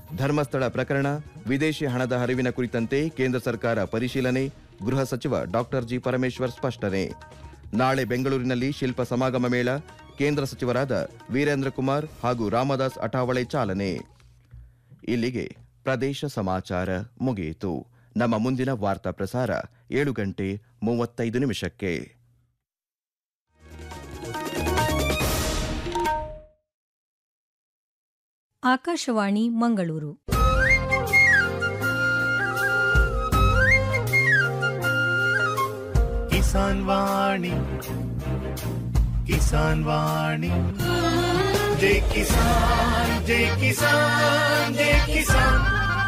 ಧರ್ಮಸ್ಥಳ ಪ್ರಕರಣ ವಿದೇಶಿ ಹಣದ ಹರಿವಿನ ಕುರಿತಂತೆ ಕೇಂದ್ರ ಸರ್ಕಾರ ಪರಿಶೀಲನೆ ಗೃಹ ಸಚಿವ ಡಾಕ್ಟರ್ ಜಿ ಪರಮೇಶ್ವರ್ ಸ್ಪಷ್ಟನೆ ನಾಳೆ ಬೆಂಗಳೂರಿನಲ್ಲಿ ಶಿಲ್ಪ ಸಮಾಗಮ ಮೇಳ ಕೇಂದ್ರ ಸಚಿವರಾದ ವೀರೇಂದ್ರ ಕುಮಾರ್ ಹಾಗೂ ರಾಮದಾಸ್ ಅಠಾವಳೆ ಚಾಲನೆ ಇಲ್ಲಿಗೆ ಪ್ರದೇಶ ಸಮಾಚಾರ ಮುಗಿಯಿತು ನಮ್ಮ ಮುಂದಿನ ವಾರ್ತಾ ಪ್ರಸಾರ ಏಳು ಗಂಟೆ ಮೂವತ್ತೈದು ನಿಮಿಷಕ್ಕೆ ಆಕಾಶವಾಣಿ ಮಂಗಳೂರು ಕಿಸಾನ್ ವಾಣಿ ಕಿಸಾನ್ ವಾಣಿ ಜೈ ಕಿಸಾನ್ ಜೈ ಕಿಸಾನ್ ಜೈ ಕಿಸಾನ್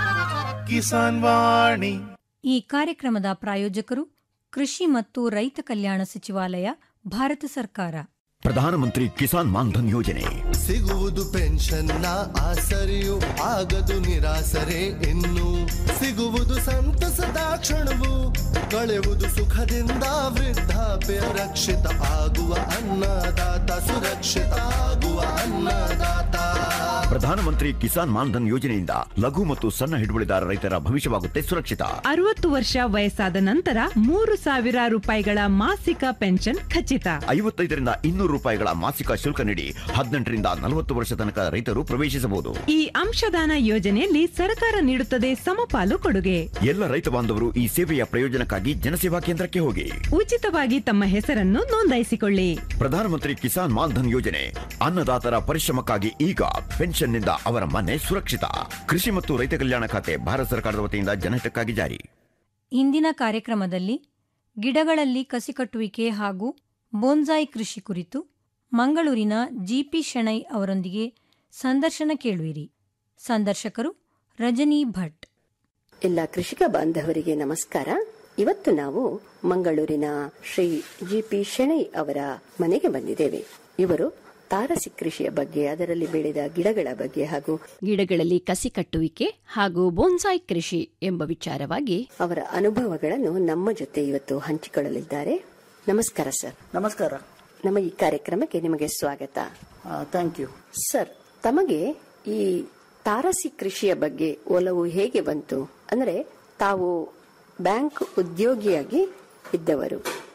ಕಿಸಾನ್ ವಾಣಿ ಈ ಕಾರ್ಯಕ್ರಮದ ಪ್ರಾಯೋಜಕರು ಕೃಷಿ ಮತ್ತು ರೈತ ಕಲ್ಯಾಣ ಸಚಿವಾಲಯ ಭಾರತ ಸರ್ಕಾರ ಪ್ರಧಾನಮಂತ್ರಿ ಕಿಸಾನ್ ಮಾನ್ಧನ್ ಯೋಜನೆ ಸಿಗುವುದು ಪೆನ್ಷನ್ನ ಆಸರೆಯು ಆಗದು ನಿರಾಸರೆ ಇನ್ನು ಸಿಗುವುದು ಸಂತಸದ ಕ್ಷಣವು ಕಳೆಯುವುದು ಸುಖದಿಂದ ವೃದ್ಧಾಪ್ಯ ರಕ್ಷಿತ ಆಗುವ ಅನ್ನದಾತ ಸುರಕ್ಷಿತ ಆಗುವ ಅನ್ನದಾತ ಪ್ರಧಾನಮಂತ್ರಿ ಕಿಸಾನ್ ಮಾನ್ಧನ್ ಯೋಜನೆಯಿಂದ ಲಘು ಮತ್ತು ಸಣ್ಣ ಹಿಡುವಳಿದಾರ ರೈತರ ಭವಿಷ್ಯವಾಗುತ್ತೆ ಸುರಕ್ಷಿತ ಅರವತ್ತು ವರ್ಷ ವಯಸ್ಸಾದ ನಂತರ ಮೂರು ಸಾವಿರ ರೂಪಾಯಿಗಳ ಮಾಸಿಕ ಪೆನ್ಷನ್ ಖಚಿತ ಐವತ್ತೈದರಿಂದ ಇನ್ನೂರು ರೂಪಾಯಿಗಳ ಮಾಸಿಕ ಶುಲ್ಕ ನೀಡಿ ಹದಿನೆಂಟರಿಂದ ನಲವತ್ತು ವರ್ಷ ತನಕ ರೈತರು ಪ್ರವೇಶಿಸಬಹುದು ಈ ಅಂಶದಾನ ಯೋಜನೆಯಲ್ಲಿ ಸರ್ಕಾರ ನೀಡುತ್ತದೆ ಸಮಪಾಲು ಕೊಡುಗೆ ಎಲ್ಲ ರೈತ ಬಾಂಧವರು ಈ ಸೇವೆಯ ಪ್ರಯೋಜನಕ್ಕಾಗಿ ಜನಸೇವಾ ಕೇಂದ್ರಕ್ಕೆ ಹೋಗಿ ಉಚಿತವಾಗಿ ತಮ್ಮ ಹೆಸರನ್ನು ನೋಂದಾಯಿಸಿಕೊಳ್ಳಿ ಪ್ರಧಾನಮಂತ್ರಿ ಕಿಸಾನ್ ಮಾನ್ಧನ್ ಯೋಜನೆ ಅನ್ನದಾತರ ಪರಿಶ್ರಮಕ್ಕಾಗಿ ಈಗ ಪೆನ್ಷನ್ನಿಂದ ಅವರ ಮನೆ ಸುರಕ್ಷಿತ ಕೃಷಿ ಮತ್ತು ರೈತ ಕಲ್ಯಾಣ ಖಾತೆ ಭಾರತ ಸರ್ಕಾರದ ವತಿಯಿಂದ ಜನಹಿತಕ್ಕಾಗಿ ಜಾರಿ ಇಂದಿನ ಕಾರ್ಯಕ್ರಮದಲ್ಲಿ ಗಿಡಗಳಲ್ಲಿ ಕಸಿ ಕಟ್ಟುವಿಕೆ ಹಾಗೂ ಬೋನ್ಸಾಯಿ ಕೃಷಿ ಕುರಿತು ಮಂಗಳೂರಿನ ಜಿಪಿ ಶೆಣೈ ಅವರೊಂದಿಗೆ ಸಂದರ್ಶನ ಕೇಳುವಿರಿ ಸಂದರ್ಶಕರು ರಜನಿ ಭಟ್ ಎಲ್ಲ ಕೃಷಿಕ ಬಾಂಧವರಿಗೆ ನಮಸ್ಕಾರ ಇವತ್ತು ನಾವು ಮಂಗಳೂರಿನ ಶ್ರೀ ಜಿ ಪಿ ಶೆಣೈ ಅವರ ಮನೆಗೆ ಬಂದಿದ್ದೇವೆ ಇವರು ತಾರಸಿ ಕೃಷಿಯ ಬಗ್ಗೆ ಅದರಲ್ಲಿ ಬೆಳೆದ ಗಿಡಗಳ ಬಗ್ಗೆ ಹಾಗೂ ಗಿಡಗಳಲ್ಲಿ ಕಸಿ ಕಟ್ಟುವಿಕೆ ಹಾಗೂ ಬೋನ್ಸಾಯ್ ಕೃಷಿ ಎಂಬ ವಿಚಾರವಾಗಿ ಅವರ ಅನುಭವಗಳನ್ನು ನಮ್ಮ ಜೊತೆ ಇವತ್ತು ಹಂಚಿಕೊಳ್ಳಲಿದ್ದಾರೆ ನಮಸ್ಕಾರ ಸರ್ ನಮಸ್ಕಾರ ನಮ್ಮ ಈ ಕಾರ್ಯಕ್ರಮಕ್ಕೆ ನಿಮಗೆ ಸ್ವಾಗತ ಥ್ಯಾಂಕ್ ಯು ಸರ್ ತಮಗೆ ಈ ತಾರಸಿ ಕೃಷಿಯ ಬಗ್ಗೆ ಒಲವು ಹೇಗೆ ಬಂತು ಅಂದ್ರೆ ತಾವು ಬ್ಯಾಂಕ್ ಉದ್ಯೋಗಿಯಾಗಿ ಇದ್ದವರು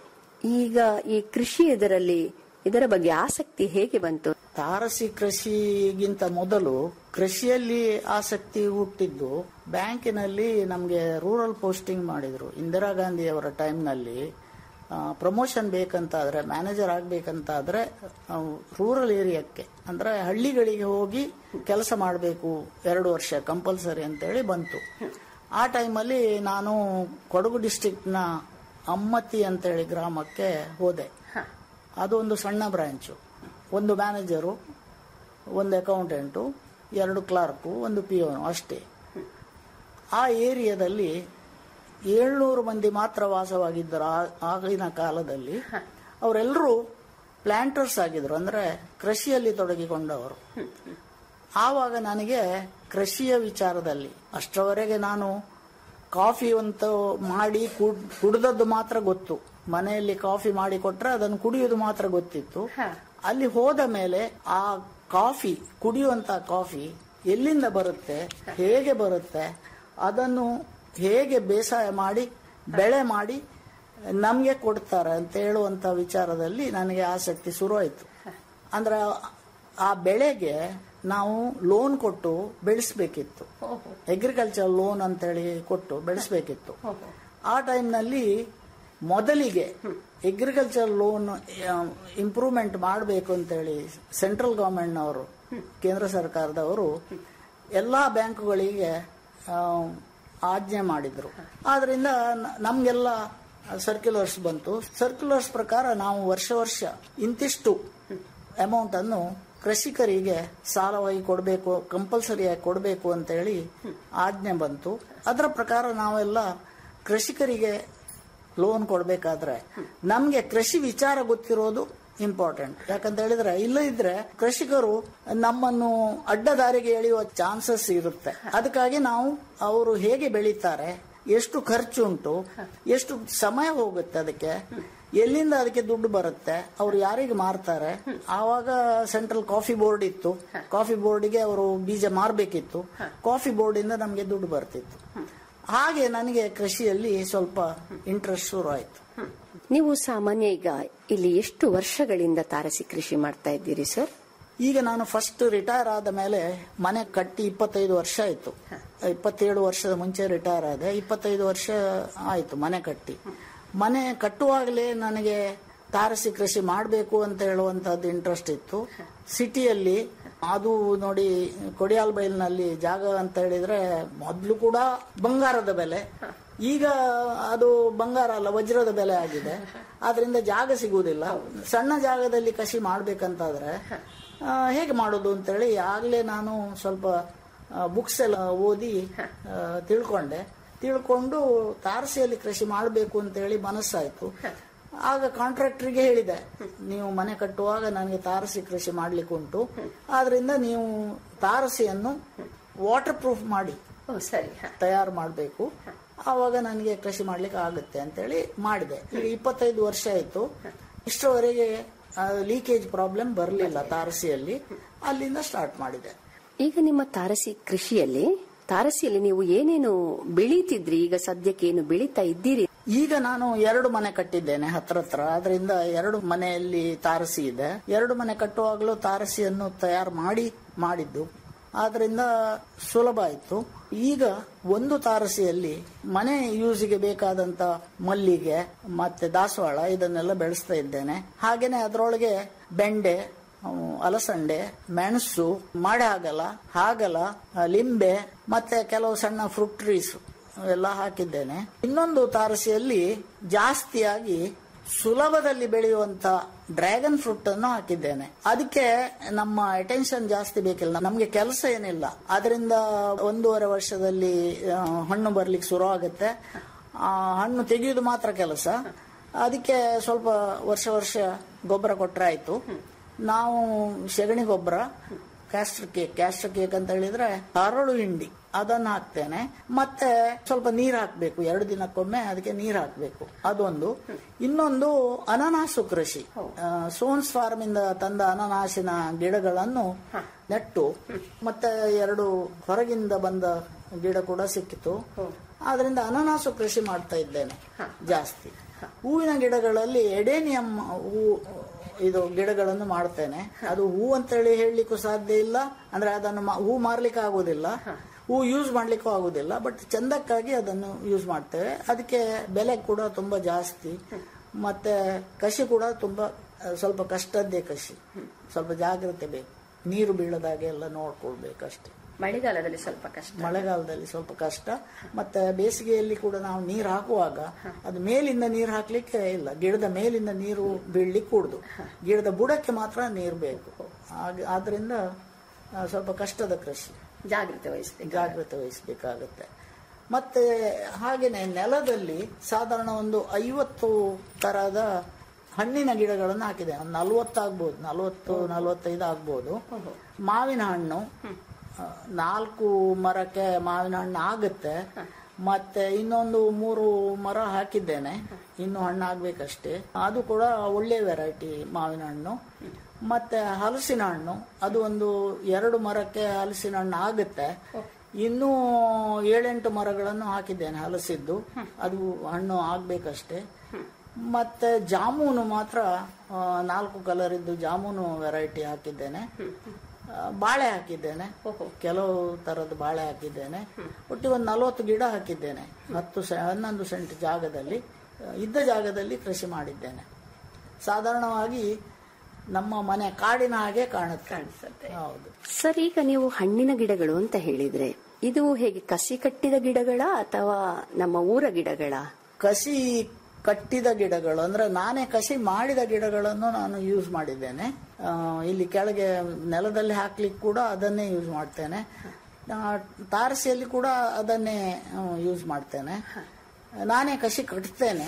ಈಗ ಈ ಕೃಷಿ ಇದರಲ್ಲಿ ಇದರ ಬಗ್ಗೆ ಆಸಕ್ತಿ ಹೇಗೆ ಬಂತು ತಾರಸಿ ಕೃಷಿಗಿಂತ ಮೊದಲು ಕೃಷಿಯಲ್ಲಿ ಆಸಕ್ತಿ ಹುಟ್ಟಿದ್ದು ಬ್ಯಾಂಕಿನಲ್ಲಿ ನಮಗೆ ರೂರಲ್ ಪೋಸ್ಟಿಂಗ್ ಮಾಡಿದ್ರು ಇಂದಿರಾ ಗಾಂಧಿ ಅವರ ಟೈಮ್ನಲ್ಲಿ ಪ್ರಮೋಷನ್ ಬೇಕಂತಾದ್ರೆ ಮ್ಯಾನೇಜರ್ ಆಗ್ಬೇಕಂತಾದ್ರೆ ರೂರಲ್ ಏರಿಯಾಕ್ಕೆ ಅಂದ್ರೆ ಹಳ್ಳಿಗಳಿಗೆ ಹೋಗಿ ಕೆಲಸ ಮಾಡಬೇಕು ಎರಡು ವರ್ಷ ಕಂಪಲ್ಸರಿ ಅಂತೇಳಿ ಬಂತು ಆ ಟೈಮಲ್ಲಿ ನಾನು ಕೊಡಗು ಡಿಸ್ಟಿಕ್ನ ಅಮ್ಮತ್ತಿ ಅಂತೇಳಿ ಗ್ರಾಮಕ್ಕೆ ಹೋದೆ ಅದು ಒಂದು ಸಣ್ಣ ಬ್ರಾಂಚು ಒಂದು ಮ್ಯಾನೇಜರು ಒಂದು ಅಕೌಂಟೆಂಟು ಎರಡು ಕ್ಲಾರ್ಕು ಒಂದು ಪಿ ಅಷ್ಟೇ ಆ ಏರಿಯಾದಲ್ಲಿ ಏಳ್ನೂರು ಮಂದಿ ಮಾತ್ರ ವಾಸವಾಗಿದ್ದರು ಆ- ಆಗಿನ ಕಾಲದಲ್ಲಿ ಅವರೆಲ್ಲರೂ ಪ್ಲಾಂಟರ್ಸ್ ಆಗಿದ್ರು ಅಂದ್ರೆ ಕೃಷಿಯಲ್ಲಿ ತೊಡಗಿಕೊಂಡವರು ಆವಾಗ ನನಗೆ ಕೃಷಿಯ ವಿಚಾರದಲ್ಲಿ ಅಷ್ಟರವರೆಗೆ ನಾನು ಕಾಫಿ ಅಂತ ಮಾಡಿ ಕುಡ್- ಕುಡ್ದದ್ದು ಮಾತ್ರ ಗೊತ್ತು ಮನೆಯಲ್ಲಿ ಕಾಫಿ ಮಾಡಿ ಕೊಟ್ರೆ ಅದನ್ನು ಕುಡಿಯುವುದು ಮಾತ್ರ ಗೊತ್ತಿತ್ತು ಅಲ್ಲಿ ಹೋದ ಮೇಲೆ ಆ ಕಾಫಿ ಕುಡಿಯುವಂತ ಕಾಫಿ ಎಲ್ಲಿಂದ ಬರುತ್ತೆ ಹೇಗೆ ಬರುತ್ತೆ ಅದನ್ನು ಹೇಗೆ ಬೇಸಾಯ ಮಾಡಿ ಬೆಳೆ ಮಾಡಿ ನಮಗೆ ಕೊಡ್ತಾರೆ ಅಂತ ಹೇಳುವಂತ ವಿಚಾರದಲ್ಲಿ ನನಗೆ ಆಸಕ್ತಿ ಶುರುವಾಯಿತು ಅಂದ್ರೆ ಆ ಬೆಳೆಗೆ ನಾವು ಲೋನ್ ಕೊಟ್ಟು ಬೆಳೆಸಬೇಕಿತ್ತು ಅಗ್ರಿಕಲ್ಚರ್ ಲೋನ್ ಅಂತೇಳಿ ಕೊಟ್ಟು ಬೆಳೆಸಬೇಕಿತ್ತು ಆ ಟೈಮ್ನಲ್ಲಿ ಮೊದಲಿಗೆ ಅಗ್ರಿಕಲ್ಚರ್ ಲೋನ್ ಇಂಪ್ರೂವ್ಮೆಂಟ್ ಮಾಡಬೇಕು ಅಂತೇಳಿ ಸೆಂಟ್ರಲ್ ಗವರ್ಮೆಂಟ್ನವರು ಕೇಂದ್ರ ಸರ್ಕಾರದವರು ಎಲ್ಲಾ ಬ್ಯಾಂಕುಗಳಿಗೆ ಆ, ಆಜ್ಞೆ ಮಾಡಿದ್ರು ಆದ್ರಿಂದ ನ- ನಮ್ಗೆಲ್ಲ ಸರ್ಕ್ಯುಲರ್ಸ್ ಬಂತು ಸರ್ಕ್ಯುಲರ್ಸ್ ಪ್ರಕಾರ ನಾವು ವರ್ಷ ವರ್ಷ ಇಂತಿಷ್ಟು ಅಮೌಂಟ್ ಅನ್ನು ಕೃಷಿಕರಿಗೆ ಸಾಲವಾಗಿ ಕೊಡಬೇಕು ಕಂಪಲ್ಸರಿಯಾಗಿ ಕೊಡಬೇಕು ಅಂತ ಹೇಳಿ ಆಜ್ಞೆ ಬಂತು ಅದರ ಪ್ರಕಾರ ನಾವೆಲ್ಲ ಕೃಷಿಕರಿಗೆ ಲೋನ್ ಕೊಡಬೇಕಾದ್ರೆ ನಮ್ಗೆ ಕೃಷಿ ವಿಚಾರ ಗೊತ್ತಿರೋದು ಇಂಪಾರ್ಟೆಂಟ್ ಯಾಕಂತ ಹೇಳಿದ್ರೆ ಇಲ್ಲ ಇದ್ರೆ ಕೃಷಿಕರು ನಮ್ಮನ್ನು ಅಡ್ಡದಾರಿಗೆ ಎಳೆಯುವ ಚಾನ್ಸಸ್ ಇರುತ್ತೆ ಅದಕ್ಕಾಗಿ ನಾವು ಅವರು ಹೇಗೆ ಬೆಳೀತಾರೆ ಎಷ್ಟು ಖರ್ಚುಂಟು ಎಷ್ಟು ಸಮಯ ಹೋಗುತ್ತೆ ಅದಕ್ಕೆ ಎಲ್ಲಿಂದ ಅದಕ್ಕೆ ದುಡ್ಡು ಬರುತ್ತೆ ಅವ್ರು ಯಾರಿಗೆ ಮಾರ್ತಾರೆ ಆವಾಗ ಸೆಂಟ್ರಲ್ ಕಾಫಿ ಬೋರ್ಡ್ ಇತ್ತು ಕಾಫಿ ಬೋರ್ಡಿಗೆ ಅವರು ಬೀಜ ಮಾರ್ಬೇಕಿತ್ತು ಕಾಫಿ ಬೋರ್ಡ್ ಇಂದ ನಮಗೆ ದುಡ್ಡು ಬರ್ತಿತ್ತು ಹಾಗೆ ನನಗೆ ಕೃಷಿಯಲ್ಲಿ ಸ್ವಲ್ಪ ಇಂಟ್ರೆಸ್ಟ್ ಶುರು ಆಯ್ತು ನೀವು ಸಾಮಾನ್ಯ ಈಗ ಇಲ್ಲಿ ಎಷ್ಟು ವರ್ಷಗಳಿಂದ ತಾರಸಿ ಕೃಷಿ ಮಾಡ್ತಾ ಇದ್ದೀರಿ ಸರ್ ಈಗ ನಾನು ಫಸ್ಟ್ ರಿಟೈರ್ ಆದ ಮೇಲೆ ಮನೆ ಕಟ್ಟಿ ಇಪ್ಪತ್ತೈದು ವರ್ಷ ಆಯ್ತು ಇಪ್ಪತ್ತೇಳು ವರ್ಷದ ಮುಂಚೆ ರಿಟೈರ್ ಆದೆ ಇಪ್ಪತ್ತೈದು ವರ್ಷ ಆಯ್ತು ಮನೆ ಕಟ್ಟಿ ಮನೆ ಕಟ್ಟುವಾಗಲೇ ನನಗೆ ತಾರಸಿ ಕೃಷಿ ಮಾಡಬೇಕು ಅಂತ ಹೇಳುವಂತಹದ್ದು ಇಂಟ್ರೆಸ್ಟ್ ಇತ್ತು ಸಿಟಿಯಲ್ಲಿ ಅದು ನೋಡಿ ಕೊಡಿಯಾಲ್ ಬೈಲ್ನಲ್ಲಿ ಜಾಗ ಅಂತ ಹೇಳಿದ್ರೆ ಮೊದಲು ಕೂಡ ಬಂಗಾರದ ಬೆಲೆ ಈಗ ಅದು ಬಂಗಾರ ಅಲ್ಲ ವಜ್ರದ ಬೆಲೆ ಆಗಿದೆ ಆದ್ರಿಂದ ಜಾಗ ಸಿಗುವುದಿಲ್ಲ ಸಣ್ಣ ಜಾಗದಲ್ಲಿ ಕೃಷಿ ಮಾಡ್ಬೇಕಂತಾದ್ರೆ ಆ, ಹೇಗೆ ಮಾಡೋದು ಅಂತೇಳಿ ಆಗ್ಲೇ ನಾನು ಸ್ವಲ್ಪ ಬುಕ್ಸ್ ಎಲ್ಲ ಓದಿ ಆ, ತಿಳ್ಕೊಂಡೆ ತಿಳ್ಕೊಂಡು ತಾರಸಿಯಲ್ಲಿ ಕೃಷಿ ಮಾಡಬೇಕು ಅಂತೇಳಿ ಮನಸ್ಸಾಯ್ತು ಆಗ ಕಾಂಟ್ರಾಕ್ಟರ್ಗೆ ಹೇಳಿದೆ ನೀವು ಮನೆ ಕಟ್ಟುವಾಗ ನನಗೆ ತಾರಸಿ ಕೃಷಿ ಮಾಡ್ಲಿಕ್ಕೆ ಉಂಟು ಆದ್ರಿಂದ ನೀವು ತಾರಸಿಯನ್ನು ವಾಟರ್ ಪ್ರೂಫ್ ಮಾಡಿ ಸರಿ ತಯಾರು ಮಾಡಬೇಕು ಆವಾಗ ನನಗೆ ಕೃಷಿ ಮಾಡ್ಲಿಕ್ಕೆ ಆಗುತ್ತೆ ಅಂತೇಳಿ ಮಾಡಿದೆ ಈಗ ಇಪ್ಪತ್ತೈದು ವರ್ಷ ಆಯ್ತು ಇಷ್ಟರವರೆಗೆ ಲೀಕೇಜ್ ಪ್ರಾಬ್ಲಮ್ ಬರಲಿಲ್ಲ ತಾರಸಿಯಲ್ಲಿ ಅಲ್ಲಿಂದ ಸ್ಟಾರ್ಟ್ ಮಾಡಿದೆ ಈಗ ನಿಮ್ಮ ತಾರಸಿ ಕೃಷಿಯಲ್ಲಿ ತಾರಸಿಯಲ್ಲಿ ನೀವು ಏನೇನು ಬೆಳೀತಿದ್ರಿ ಈಗ ಸದ್ಯಕ್ಕೆ ಏನು ಬೆಳೀತಾ ಇದ್ದೀರಿ ಈಗ ನಾನು ಎರಡು ಮನೆ ಕಟ್ಟಿದ್ದೇನೆ ಹತ್ರ ಹತ್ರ ಅದರಿಂದ ಎರಡು ಮನೆಯಲ್ಲಿ ತಾರಸಿ ಇದೆ ಎರಡು ಮನೆ ಕಟ್ಟುವಾಗಲೂ ತಾರಸಿಯನ್ನು ತಯಾರು ಮಾಡಿ ಮಾಡಿದ್ದು ಆದ್ರಿಂದ ಸುಲಭ ಆಯ್ತು ಈಗ ಒಂದು ತಾರಸಿಯಲ್ಲಿ ಮನೆ ಯೂಸಿಗೆ ಬೇಕಾದಂತ ಮಲ್ಲಿಗೆ ಮತ್ತೆ ದಾಸವಾಳ ಇದನ್ನೆಲ್ಲ ಬೆಳೆಸ್ತಾ ಇದ್ದೇನೆ ಹಾಗೇನೆ ಅದರೊಳಗೆ ಬೆಂಡೆ ಅಹ್, ಅಲಸಂಡೆ ಮೆಣಸು ಮಾಡೆ ಹಾಗಲ ಹಾಗಲ ಅಹ್, ಲಿಂಬೆ ಮತ್ತೆ ಕೆಲವು ಸಣ್ಣ ಫ್ರೂಟ್ ಟ್ರೀಸ್ ಎಲ್ಲ ಹಾಕಿದ್ದೇನೆ ಇನ್ನೊಂದು ತಾರಸಿಯಲ್ಲಿ ಜಾಸ್ತಿಯಾಗಿ ಸುಲಭದಲ್ಲಿ ಬೆಳೆಯುವಂತ ಡ್ರ್ಯಾಗನ್ ಫ್ರೂಟ್ ಅನ್ನು ಹಾಕಿದ್ದೇನೆ ಅದಕ್ಕೆ ನಮ್ಮ ಅಟೆನ್ಷನ್ ಜಾಸ್ತಿ ಬೇಕಿಲ್ಲ ನಮ್ಗೆ ಕೆಲಸ ಏನಿಲ್ಲ ಅದರಿಂದ ಒಂದೂವರೆ ವರ್ಷದಲ್ಲಿ ಆ, ಹಣ್ಣು ಬರ್ಲಿಕ್ಕೆ ಶುರು ಆಗುತ್ತೆ ಆ, ಹಣ್ಣು ತೆಗೆಯುವುದು ಮಾತ್ರ ಕೆಲಸ ಅದಕ್ಕೆ ಸ್ವಲ್ಪ ವರ್ಷ ವರ್ಷ ಗೊಬ್ಬರ ಕೊಟ್ರೆ ಆಯ್ತು ನಾವು ಸೆಗಣಿ ಗೊಬ್ಬರ ಕ್ಯಾಸ್ಟರ್ ಕೇಕ್ ಕ್ಯಾಸ್ಟರ್ ಕೇಕ್ ಅಂತ ಹೇಳಿದ್ರೆ ಹರಳು ಹಿಂಡಿ ಅದನ್ನು ಹಾಕ್ತೇನೆ ಮತ್ತೆ ಸ್ವಲ್ಪ ನೀರು ಹಾಕ್ಬೇಕು ಎರಡು ದಿನಕ್ಕೊಮ್ಮೆ ಅದಕ್ಕೆ ನೀರು ಹಾಕ್ಬೇಕು ಅದೊಂದು ಇನ್ನೊಂದು ಅನನಾಸು ಕೃಷಿ ಆ, ಸೋನ್ಸ್ ಫಾರ್ಮ್ ಇಂದ ತಂದ ಅನನಾಸಿನ ಗಿಡಗಳನ್ನು ನೆಟ್ಟು ಮತ್ತೆ ಎರಡು ಹೊರಗಿಂದ ಬಂದ ಗಿಡ ಕೂಡ ಸಿಕ್ಕಿತು ಆದ್ರಿಂದ ಅನನಾಸು ಕೃಷಿ ಮಾಡ್ತಾ ಇದ್ದೇನೆ ಜಾಸ್ತಿ ಹೂವಿನ ಗಿಡಗಳಲ್ಲಿ ಎಡೇನಿಯಂ ಹೂ ಇದು ಗಿಡಗಳನ್ನು ಮಾಡ್ತೇನೆ ಅದು ಹೂ ಅಂತೇಳಿ ಹೇಳಲಿಕ್ಕೂ ಸಾಧ್ಯ ಇಲ್ಲ ಅಂದ್ರೆ ಅದನ್ನು ಮಾ- ಹೂ ಮಾರ್ಲಿಕ್ಕೆ ಆಗುದಿಲ್ಲ ಹೂ ಯೂಸ್ ಮಾಡ್ಲಿಕ್ಕೂ ಆಗುದಿಲ್ಲ ಬಟ್ ಚಂದಕ್ಕಾಗಿ ಅದನ್ನು ಯೂಸ್ ಮಾಡ್ತೇವೆ ಅದಕ್ಕೆ ಬೆಲೆ ಕೂಡ ತುಂಬಾ ಜಾಸ್ತಿ ಮತ್ತೆ ಕೃಷಿ ಕೂಡ ತುಂಬಾ ಆ, ಸ್ವಲ್ಪ ಕಷ್ಟದ್ದೇ ಕೃಷಿ ಸ್ವಲ್ಪ ಜಾಗ್ರತೆ ಬೇಕು ನೀರು ಬೀಳದಾಗೆ ಎಲ್ಲ ನೋಡ್ಕೊಳ್ಬೇಕಷ್ಟೇ ಮಳೆಗಾಲದಲ್ಲಿ ಸ್ವಲ್ಪ ಕಷ್ಟ ಮಳೆಗಾಲದಲ್ಲಿ ಸ್ವಲ್ಪ ಕಷ್ಟ ಮತ್ತೆ ಬೇಸಿಗೆಯಲ್ಲಿ ಕೂಡ ನಾವು ನೀರು ಹಾಕುವಾಗ ಅದು ಮೇಲಿಂದ ನೀರು ಹಾಕ್ಲಿಕ್ಕೆ ಇಲ್ಲ ಗಿಡದ ಮೇಲಿಂದ ನೀರು ಬೀಳ್ಲಿಕ್ಕೆ ಕೂಡುದು ಗಿಡದ ಬುಡಕ್ಕೆ ಮಾತ್ರ ನೀರು ಬೇಕು ಹಾಗೆ ಆದ್ರಿಂದ ಆ, ಸ್ವಲ್ಪ ಕಷ್ಟದ ಕೃಷಿ ಜಾಗ್ರತೆ ವಹಿಸ್ಬೇಕು ಜಾಗ್ರತೆ ವಹಿಸಬೇಕಾಗುತ್ತೆ ಮತ್ತೆ ಹಾಗೇನೆ ನೆಲದಲ್ಲಿ ಸಾಧಾರಣ ಒಂದು ಐವತ್ತು ತರಹದ ಹಣ್ಣಿನ ಗಿಡಗಳನ್ನು ಹಾಕಿದೆ ಒಂದು ನಲ್ವತ್ತು ಆಗ್ಬೋದು ನಲ್ವತ್ತು ನಲ್ವತ್ತೈದು ಆಗ್ಬೋದು ಮಾವಿನ ಹಣ್ಣು ಆ, ನಾಲ್ಕು ಮರಕ್ಕೆ ಮಾವಿನ ಹಣ್ಣು ಆಗುತ್ತೆ ಮತ್ತೆ ಇನ್ನೊಂದು ಮೂರು ಮರ ಹಾಕಿದ್ದೇನೆ ಇನ್ನು ಹಣ್ಣು ಆಗ್ಬೇಕಷ್ಟೇ ಅದು ಕೂಡ ಒಳ್ಳೆ ವೆರೈಟಿ ಮಾವಿನ ಹಣ್ಣು ಮತ್ತೆ ಹಲಸಿನ ಹಣ್ಣು ಅದು ಒಂದು ಎರಡು ಮರಕ್ಕೆ ಹಲಸಿನ ಹಣ್ಣು ಆಗುತ್ತೆ ಇನ್ನೂ ಏಳೆಂಟು ಮರಗಳನ್ನು ಹಾಕಿದ್ದೇನೆ ಹಲಸಿದ್ದು ಅದು ಹಣ್ಣು ಆಗ್ಬೇಕಷ್ಟೇ ಮತ್ತೆ ಜಾಮೂನು ಮಾತ್ರ ಆ, ನಾಲ್ಕು ಕಲರ್ ಇದ್ದು ಜಾಮೂನು ವೆರೈಟಿ ಹಾಕಿದ್ದೇನೆ ಆ, ಬಾಳೆ ಹಾಕಿದ್ದೇನೆ ಕೆಲವು ತರದ ಬಾಳೆ ಹಾಕಿದ್ದೇನೆ ಒಟ್ಟು ಒಂದು ನಲವತ್ತು ಗಿಡ ಹಾಕಿದ್ದೇನೆ ಹತ್ತು ಸೆ- ಹನ್ನೊಂದು ಸೆಂಟ್ ಜಾಗದಲ್ಲಿ ಆ, ಇದ್ದ ಜಾಗದಲ್ಲಿ ಕೃಷಿ ಮಾಡಿದ್ದೇನೆ ಸಾಧಾರಣವಾಗಿ ನಮ್ಮ ಮನೆ ಕಾಡಿನ ಹಾಗೆ ಕಾಣುತ್ತೆ ಹೌದು ಸರ್ ಈಗ ನೀವು ಹಣ್ಣಿನ ಗಿಡಗಳು ಅಂತ ಹೇಳಿದ್ರೆ ಇದು ಹೇಗೆ ಕಸಿ ಕಟ್ಟಿದ ಗಿಡಗಳ ಅಥವಾ ನಮ್ಮ ಊರ ಗಿಡಗಳ ಕಸಿ ಕಟ್ಟಿದ ಗಿಡಗಳು ಅಂದ್ರೆ ನಾನೇ ಕಸಿ ಮಾಡಿದ ಗಿಡಗಳನ್ನು ನಾನು ಯೂಸ್ ಮಾಡಿದ್ದೇನೆ ಆ, ಇಲ್ಲಿ ಕೆಳಗೆ ನೆಲದಲ್ಲಿ ಹಾಕ್ಲಿಕ್ಕೆ ಕೂಡ ಅದನ್ನೇ ಯೂಸ್ ಮಾಡ್ತೇನೆ ಆ, ತಾರಸಿಯಲ್ಲಿ ಕೂಡ ಅದನ್ನೇ ಯೂಸ್ ಮಾಡ್ತೇನೆ ನಾನೇ ಕಸಿ ಕಟ್ತೇನೆ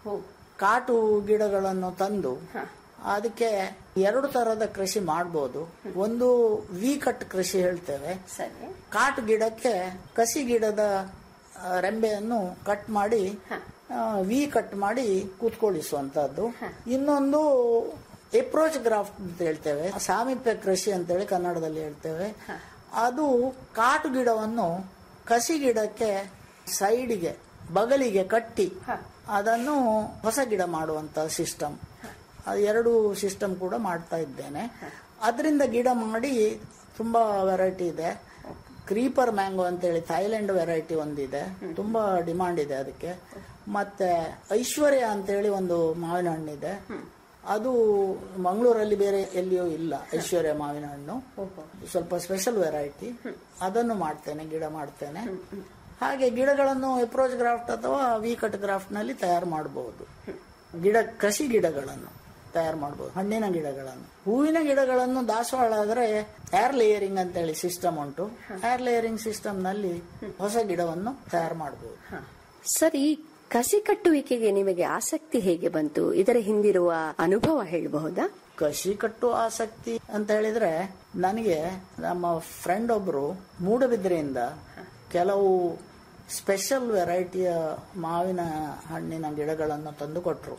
ಕಾಟು ಗಿಡಗಳನ್ನು ತಂದು ಅದಕ್ಕೆ ಎರಡು ತರದ ಕೃಷಿ ಮಾಡ್ಬೋದು ಒಂದು ವಿ ಕಟ್ ಕೃಷಿ ಹೇಳ್ತೇವೆ ಕಾಟು ಗಿಡಕ್ಕೆ ಕಸಿ ಗಿಡದ ಆ, ರೆಂಬೆಯನ್ನು ಕಟ್ ಮಾಡಿ ವಿ ಕಟ್ ಮಾಡಿ ಕೂತ್ಕೊಳ್ಳಿಸುವಂತಹದ್ದು ಇನ್ನೊಂದು ಎಪ್ರೋಚ್ ಗ್ರಾಫ್ಟ್ ಅಂತ ಹೇಳ್ತೇವೆ ಸಾಮೀಪ್ಯ ಕೃಷಿ ಅಂತೇಳಿ ಕನ್ನಡದಲ್ಲಿ ಹೇಳ್ತೇವೆ ಅದು ಕಾಟು ಗಿಡವನ್ನು ಕಸಿ ಗಿಡಕ್ಕೆ ಸೈಡಿಗೆ ಬಗಲಿಗೆ ಕಟ್ಟಿ ಅದನ್ನು ಹೊಸ ಗಿಡ ಮಾಡುವಂತ ಸಿಸ್ಟಮ್ ಅದು ಎರಡು ಸಿಸ್ಟಮ್ ಕೂಡ ಮಾಡ್ತಾ ಇದ್ದೇನೆ ಅದರಿಂದ ಗಿಡ ಮಾಡಿ ತುಂಬಾ ವೆರೈಟಿ ಇದೆ ಕ್ರೀಪರ್ ಮ್ಯಾಂಗೋ ಅಂತೇಳಿ ಥೈಲ್ಯಾಂಡ್ ವೆರೈಟಿ ಒಂದಿದೆ ತುಂಬಾ ಡಿಮಾಂಡ್ ಇದೆ ಅದಕ್ಕೆ ಮತ್ತೆ ಐಶ್ವರ್ಯ ಅಂತೇಳಿ ಒಂದು ಮಾವಿನ ಹಣ್ಣಿದೆ ಅದು ಮಂಗಳೂರಲ್ಲಿ ಬೇರೆ ಎಲ್ಲಿಯೂ ಇಲ್ಲ ಐಶ್ವರ್ಯ ಮಾವಿನ ಹಣ್ಣು ಸ್ವಲ್ಪ ಸ್ಪೆಷಲ್ ವೆರೈಟಿ ಅದನ್ನು ಮಾಡ್ತೇನೆ ಗಿಡ ಮಾಡ್ತೇನೆ ಹಾಗೆ ಗಿಡಗಳನ್ನು ಎಪ್ರೋಚ್ ಗ್ರಾಫ್ಟ್ ಅಥವಾ ವಿ ಕಟ್ ಗ್ರಾಫ್ಟ್ ನಲ್ಲಿ ತಯಾರು ಮಾಡಬಹುದು ಗಿಡ ಕಸಿ ಗಿಡಗಳನ್ನು ತಯಾರು ಮಾಡಬಹುದು ಹಣ್ಣಿನ ಗಿಡಗಳನ್ನು ಹೂವಿನ ಗಿಡಗಳನ್ನು ದಾಸವಾಳ ಆದ್ರೆ ಏರ್ ಲೇಯರಿಂಗ್ ಅಂತೇಳಿ ಸಿಸ್ಟಮ್ ಉಂಟು ಏರ್ ಲೇಯರಿಂಗ್ ಸಿಸ್ಟಮ್ ನಲ್ಲಿ ಹೊಸ ಗಿಡವನ್ನು ತಯಾರು ಮಾಡಬಹುದು ಸರ್ ಈ ಕಸಿ ಕಟ್ಟುವಿಕೆಗೆ ನಿಮಗೆ ಆಸಕ್ತಿ ಹೇಗೆ ಬಂತು ಇದರ ಹಿಂದಿರುವ ಅನುಭವ ಹೇಳಬಹುದಾ ಕಸಿ ಕಟ್ಟುವ ಆಸಕ್ತಿ ಅಂತ ಹೇಳಿದ್ರೆ ನನಗೆ ನಮ್ಮ ಫ್ರೆಂಡ್ ಒಬ್ರು ಮೂಡಬಿದ್ರೆಯಿಂದ ಕೆಲವು ಸ್ಪೆಷಲ್ ವೆರೈಟಿಯ ಮಾವಿನ ಹಣ್ಣಿನ ಗಿಡಗಳನ್ನು ತಂದು ಕೊಟ್ರು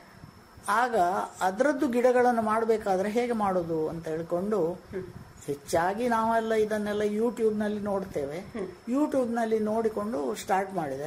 ಆಗ ಅದರದ್ದು ಗಿಡಗಳನ್ನು ಮಾಡಬೇಕಾದ್ರೆ ಹೇಗೆ ಮಾಡೋದು ಅಂತ ಹೇಳ್ಕೊಂಡು ಹೆಚ್ಚಾಗಿ ನಾವೆಲ್ಲ ಇದನ್ನೆಲ್ಲ ಯೂಟ್ಯೂಬ್ ನಲ್ಲಿ ನೋಡ್ತೇವೆ ಯೂಟ್ಯೂಬ್ ನಲ್ಲಿ ನೋಡಿಕೊಂಡು ಸ್ಟಾರ್ಟ್ ಮಾಡಿದೆ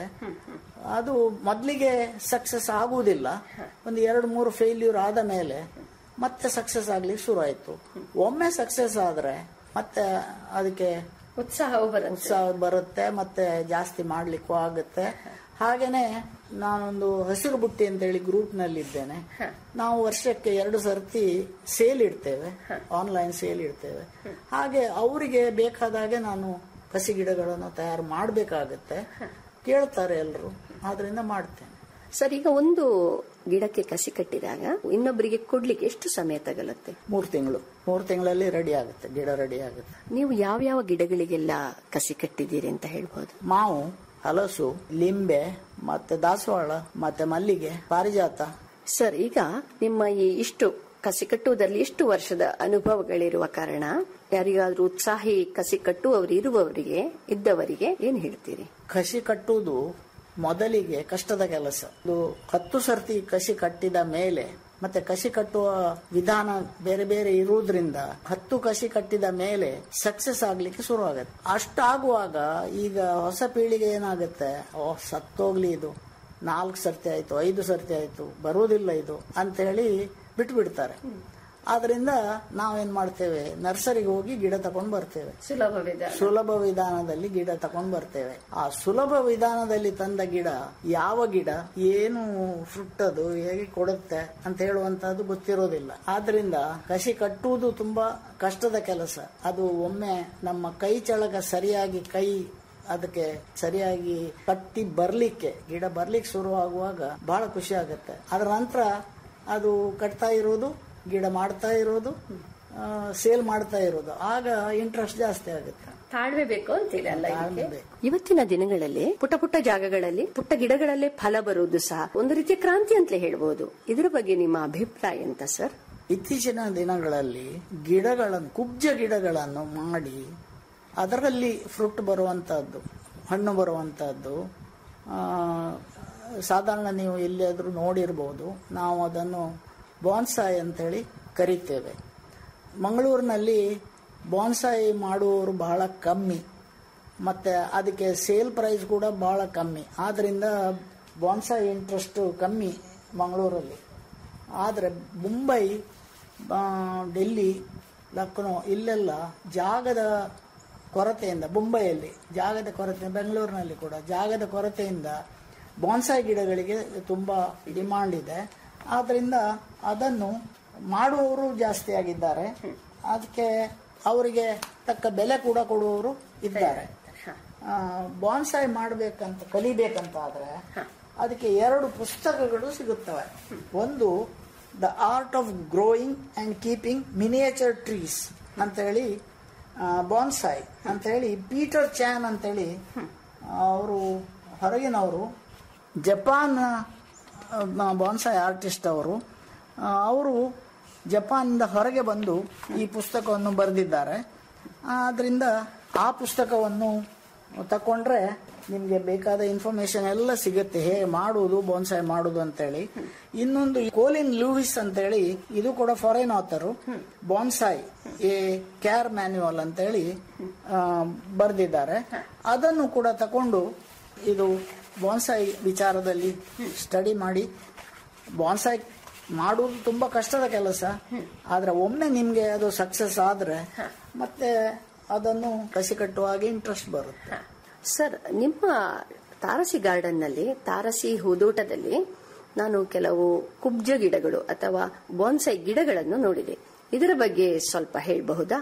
ಅದು ಮೊದಲಿಗೆ ಸಕ್ಸಸ್ ಆಗುವುದಿಲ್ಲ ಒಂದು ಎರಡು ಮೂರು ಫೇಲ್ಯೂರ್ ಆದ ಮೇಲೆ ಮತ್ತೆ ಸಕ್ಸಸ್ ಆಗ್ಲಿಕ್ಕೆ ಶುರು ಆಯ್ತು ಒಮ್ಮೆ ಸಕ್ಸಸ್ ಆದ್ರೆ ಮತ್ತೆ ಅದಕ್ಕೆ ಉತ್ಸಾಹವು ಬರುತ್ತೆ ಉತ್ಸಾಹ ಬರುತ್ತೆ ಮತ್ತೆ ಜಾಸ್ತಿ ಮಾಡ್ಲಿಕ್ಕೂ ಆಗುತ್ತೆ ಹಾಗೇನೆ ನಾನೊಂದು ಹಸಿರು ಬುಟ್ಟಿ ಅಂತೇಳಿ ಗ್ರೂಪ್ ನಲ್ಲಿ ಇದ್ದೇನೆ ನಾವು ವರ್ಷಕ್ಕೆ ಎರಡು ಸರ್ತಿ ಸೇಲ್ ಇಡ್ತೇವೆ ಆನ್ಲೈನ್ ಸೇಲ್ ಇಡ್ತೇವೆ ಹಾಗೆ ಅವರಿಗೆ ಬೇಕಾದಾಗೆ ನಾನು ಕಸಿ ಗಿಡಗಳನ್ನು ತಯಾರು ಮಾಡಬೇಕಾಗತ್ತೆ ಕೇಳ್ತಾರೆ ಎಲ್ಲರೂ ಆದ್ರಿಂದ ಮಾಡ್ತೇನೆ ಸರ್ ಈಗ ಒಂದು ಗಿಡಕ್ಕೆ ಕಸಿ ಕಟ್ಟಿದಾಗ ಇನ್ನೊಬ್ಬರಿಗೆ ಕೊಡ್ಲಿಕ್ಕೆ ಎಷ್ಟು ಸಮಯ ತಗಲುತ್ತೆ ಮೂರು ತಿಂಗಳು ಮೂರು ತಿಂಗಳಲ್ಲಿ ರೆಡಿ ಆಗುತ್ತೆ ಗಿಡ ರೆಡಿ ಆಗುತ್ತೆ ನೀವು ಯಾವ ಯಾವ ಗಿಡಗಳಿಗೆಲ್ಲ ಕಸಿ ಕಟ್ಟಿದ್ದೀರಿ ಅಂತ ಹೇಳ್ಬೋದು ಮಾವು ಹಲಸು ಲಿಂಬೆ ಮತ್ತೆ ದಾಸವಾಳ ಮತ್ತೆ ಮಲ್ಲಿಗೆ ಪಾರಿಜಾತ ಸರ್ ಈಗ ನಿಮ್ಮ ಈ ಇಷ್ಟು ಕಸಿ ಕಟ್ಟುವುದರಲ್ಲಿ ಇಷ್ಟು ವರ್ಷದ ಅನುಭವಗಳಿರುವ ಕಾರಣ ಯಾರಿಗಾದ್ರೂ ಉತ್ಸಾಹಿ ಕಸಿ ಕಟ್ಟುವವರು ಇರುವವರಿಗೆ ಇದ್ದವರಿಗೆ ಏನ್ ಹೇಳ್ತೀರಿ ಕಸಿ ಕಟ್ಟುವುದು ಮೊದಲಿಗೆ ಕಷ್ಟದ ಕೆಲಸ ಇದು ಹತ್ತು ಸರ್ತಿ ಕಸಿ ಕಟ್ಟಿದ ಮೇಲೆ ಮತ್ತೆ ಕಸಿ ಕಟ್ಟುವ ವಿಧಾನ ಬೇರೆ ಬೇರೆ ಇರುವುದ್ರಿಂದ ಹತ್ತು ಕಸಿ ಕಟ್ಟಿದ ಮೇಲೆ ಸಕ್ಸಸ್ ಆಗ್ಲಿಕ್ಕೆ ಶುರು ಆಗತ್ತೆ ಅಷ್ಟಾಗುವಾಗ ಈಗ ಹೊಸ ಪೀಳಿಗೆ ಏನಾಗುತ್ತೆ ಓ ಸತ್ತೋಗ್ಲಿ ಇದು ನಾಲ್ಕು ಸರ್ತಿ ಆಯ್ತು ಐದು ಸರ್ತಿ ಆಯ್ತು ಬರುವುದಿಲ್ಲ ಇದು ಅಂತ ಹೇಳಿ ಬಿಟ್ಬಿಡ್ತಾರೆ ಆದ್ರಿಂದ ನಾವೇನ್ ಮಾಡ್ತೇವೆ ನರ್ಸರಿಗೆ ಹೋಗಿ ಗಿಡ ತಗೊಂಡ್ ಬರ್ತೇವೆ ಸುಲಭ ವಿಧಾನ ಸುಲಭ ವಿಧಾನದಲ್ಲಿ ಗಿಡ ತಗೊಂಡ್ ಬರ್ತೇವೆ ಆ ಸುಲಭ ವಿಧಾನದಲ್ಲಿ ತಂದ ಗಿಡ ಯಾವ ಗಿಡ ಏನು ಫ್ರುಟ್ ಅದು ಹೇಗೆ ಕೊಡುತ್ತೆ ಅಂತ ಹೇಳುವಂತಹದ್ದು ಗೊತ್ತಿರೋದಿಲ್ಲ ಆದ್ರಿಂದ ಕಸಿ ಕಟ್ಟುವುದು ತುಂಬಾ ಕಷ್ಟದ ಕೆಲಸ ಅದು ಒಮ್ಮೆ ನಮ್ಮ ಕೈ ಚಳಕ ಸರಿಯಾಗಿ ಕೈ ಅದಕ್ಕೆ ಸರಿಯಾಗಿ ಕಟ್ಟಿ ಬರ್ಲಿಕ್ಕೆ ಗಿಡ ಬರ್ಲಿಕ್ಕೆ ಶುರು ಆಗುವಾಗ ಬಹಳ ಖುಷಿ ಆಗುತ್ತೆ ಅದರ ನಂತರ ಅದು ಕಟ್ತಾ ಇರೋದು ಗಿಡ ಮಾಡ್ತಾ ಇರೋದು ಸೇಲ್ ಮಾಡ್ತಾ ಇರೋದು ಆಗ ಇಂಟ್ರೆಸ್ಟ್ ಜಾಸ್ತಿ ಆಗುತ್ತೆ ತಾಳ್ಮೆ ಬೇಕು ಅಂತೀರಿ ಅಲ್ಲ ತಾಳ್ಮೆ ಇದಕ್ಕೆ? ಬೇಕು. ಇವತ್ತಿನ ದಿನಗಳಲ್ಲಿ ಪುಟ್ಟ ಪುಟ್ಟ ಜಾಗಗಳಲ್ಲಿ ಪುಟ್ಟ ಗಿಡಗಳಲ್ಲೇ ಫಲ ಬರುವುದು ಸಹ ಒಂದು ರೀತಿಯ ಕ್ರಾಂತಿ ಅಂತಲೇ ಹೇಳ್ಬೋದು ಇದರ ಬಗ್ಗೆ ನಿಮ್ಮ ಅಭಿಪ್ರಾಯ ಅಂತ ಸರ್ ಇತ್ತೀಚಿನ ದಿನಗಳಲ್ಲಿ ಗಿಡಗಳನ್ನು ಕುಬ್ಜ ಗಿಡಗಳನ್ನು ಮಾಡಿ ಅದರಲ್ಲಿ ಫ್ರೂಟ್ ಬರುವಂತಹದ್ದು ಹಣ್ಣು ಬರುವಂತಹದ್ದು ಆ, ಸಾಧಾರಣ ನೀವು ಎಲ್ಲಿಯಾದರೂ ನೋಡಿರ್ಬೋದು ನಾವು ಅದನ್ನು ಬಾನ್ಸಾಯ್ ಅಂತೇಳಿ ಕರಿತೇವೆ ಮಂಗಳೂರಿನಲ್ಲಿ ಬಾನ್ಸಾಯಿ ಮಾಡುವವರು ಬಹಳ ಕಮ್ಮಿ ಮತ್ತು ಅದಕ್ಕೆ ಸೇಲ್ ಪ್ರೈಸ್ ಕೂಡ ಬಹಳ ಕಮ್ಮಿ ಆದ್ದರಿಂದ ಬಾನ್ಸಾಯಿ ಇಂಟ್ರೆಸ್ಟ್ ಕಮ್ಮಿ ಮಂಗಳೂರಲ್ಲಿ ಆದರೆ ಮುಂಬೈ ಆ, ಡೆಲ್ಲಿ ಲಕ್ನೋ ಇಲ್ಲೆಲ್ಲ ಜಾಗದ ಕೊರತೆಯಿಂದ ಮುಂಬೈಯಲ್ಲಿ ಜಾಗದ ಕೊರತೆ ಬೆಂಗಳೂರಿನಲ್ಲಿ ಕೂಡ ಜಾಗದ ಕೊರತೆಯಿಂದ ಬಾನ್ಸಾಯಿ ಗಿಡಗಳಿಗೆ ತುಂಬ ಡಿಮಾಂಡ್ ಇದೆ ಆದ್ದರಿಂದ ಅದನ್ನು ಮಾಡುವವರು ಜಾಸ್ತಿ ಆಗಿದ್ದಾರೆ ಅದಕ್ಕೆ ಅವರಿಗೆ ತಕ್ಕ ಬೆಲೆ ಕೂಡ ಕೊಡುವವರು ಇದ್ದಾರೆ ಬಾನ್ಸಾಯಿ ಮಾಡಬೇಕಂತ ಕಲಿಬೇಕಂತ ಆದ್ರೆ ಅದಕ್ಕೆ ಎರಡು ಪುಸ್ತಕಗಳು ಸಿಗುತ್ತವೆ ಒಂದು the art of growing and keeping miniature trees ಅಂತ ಹೇಳಿ ಬಾನ್ಸಾಯ್ ಅಂತ ಹೇಳಿ ಪೀಟರ್ ಚಾನ್ ಅಂತೇಳಿ ಅವರು ಹೊರಗಿನವರು ಜಪಾನ್ ಬಾನ್ಸಾಯ್ ಆರ್ಟಿಸ್ಟ್ ಅವರು ಅವರು ಜಪಾನಿಂದ ಹೊರಗೆ ಬಂದು ಈ ಪುಸ್ತಕವನ್ನು ಬರೆದಿದ್ದಾರೆ ಆದ್ರಿಂದ ಆ ಪುಸ್ತಕವನ್ನು ತಕೊಂಡ್ರೆ ನಿಮ್ಗೆ ಬೇಕಾದ ಇನ್ಫಾರ್ಮೇಶನ್ ಎಲ್ಲ ಸಿಗುತ್ತೆ ಹೇಗೆ ಮಾಡುವುದು ಬೋನ್ಸಾಯ್ ಮಾಡುದು ಅಂತೇಳಿ ಇನ್ನೊಂದು ಕೋಲಿನ್ ಲೂವಿಸ್ ಅಂತೇಳಿ ಇದು ಕೂಡ foreign author bonsai a care manual ಅಂತೇಳಿ ಬರೆದಿದ್ದಾರೆ ಅದನ್ನು ಕೂಡ ತಕೊಂಡು ಇದು ಬಾನ್ಸಾಯ್ ವಿಚಾರದಲ್ಲಿ ಸ್ಟಡಿ ಮಾಡಿ ಬಾನ್ಸಾಯ್ ಮಾಡುವುದು ತುಂಬಾ ಕಷ್ಟದ ಕೆಲಸ ಆದ್ರೆ ಒಮ್ಮೆ ನಿಮ್ಗೆ ಅದು ಸಕ್ಸಸ್ ಆದ್ರೆ ಮತ್ತೆ ಅದನ್ನು ಕಸಿ ಕಟ್ಟುವಾಗ ಇಂಟ್ರೆಸ್ಟ್ ಬರುತ್ತೆ ಸರ್ ನಿಮ್ಮ ತಾರಸಿ ಗಾರ್ಡನ್ ನಲ್ಲಿ ತಾರಸಿ ಹೂದೋಟದಲ್ಲಿ ನಾನು ಕೆಲವು ಕುಬ್ಜ ಗಿಡಗಳು ಅಥವಾ ಬಾನ್ಸೈ ಗಿಡಗಳನ್ನು ನೋಡಿದೆ ಇದರ ಬಗ್ಗೆ ಸ್ವಲ್ಪ ಹೇಳಬಹುದಾ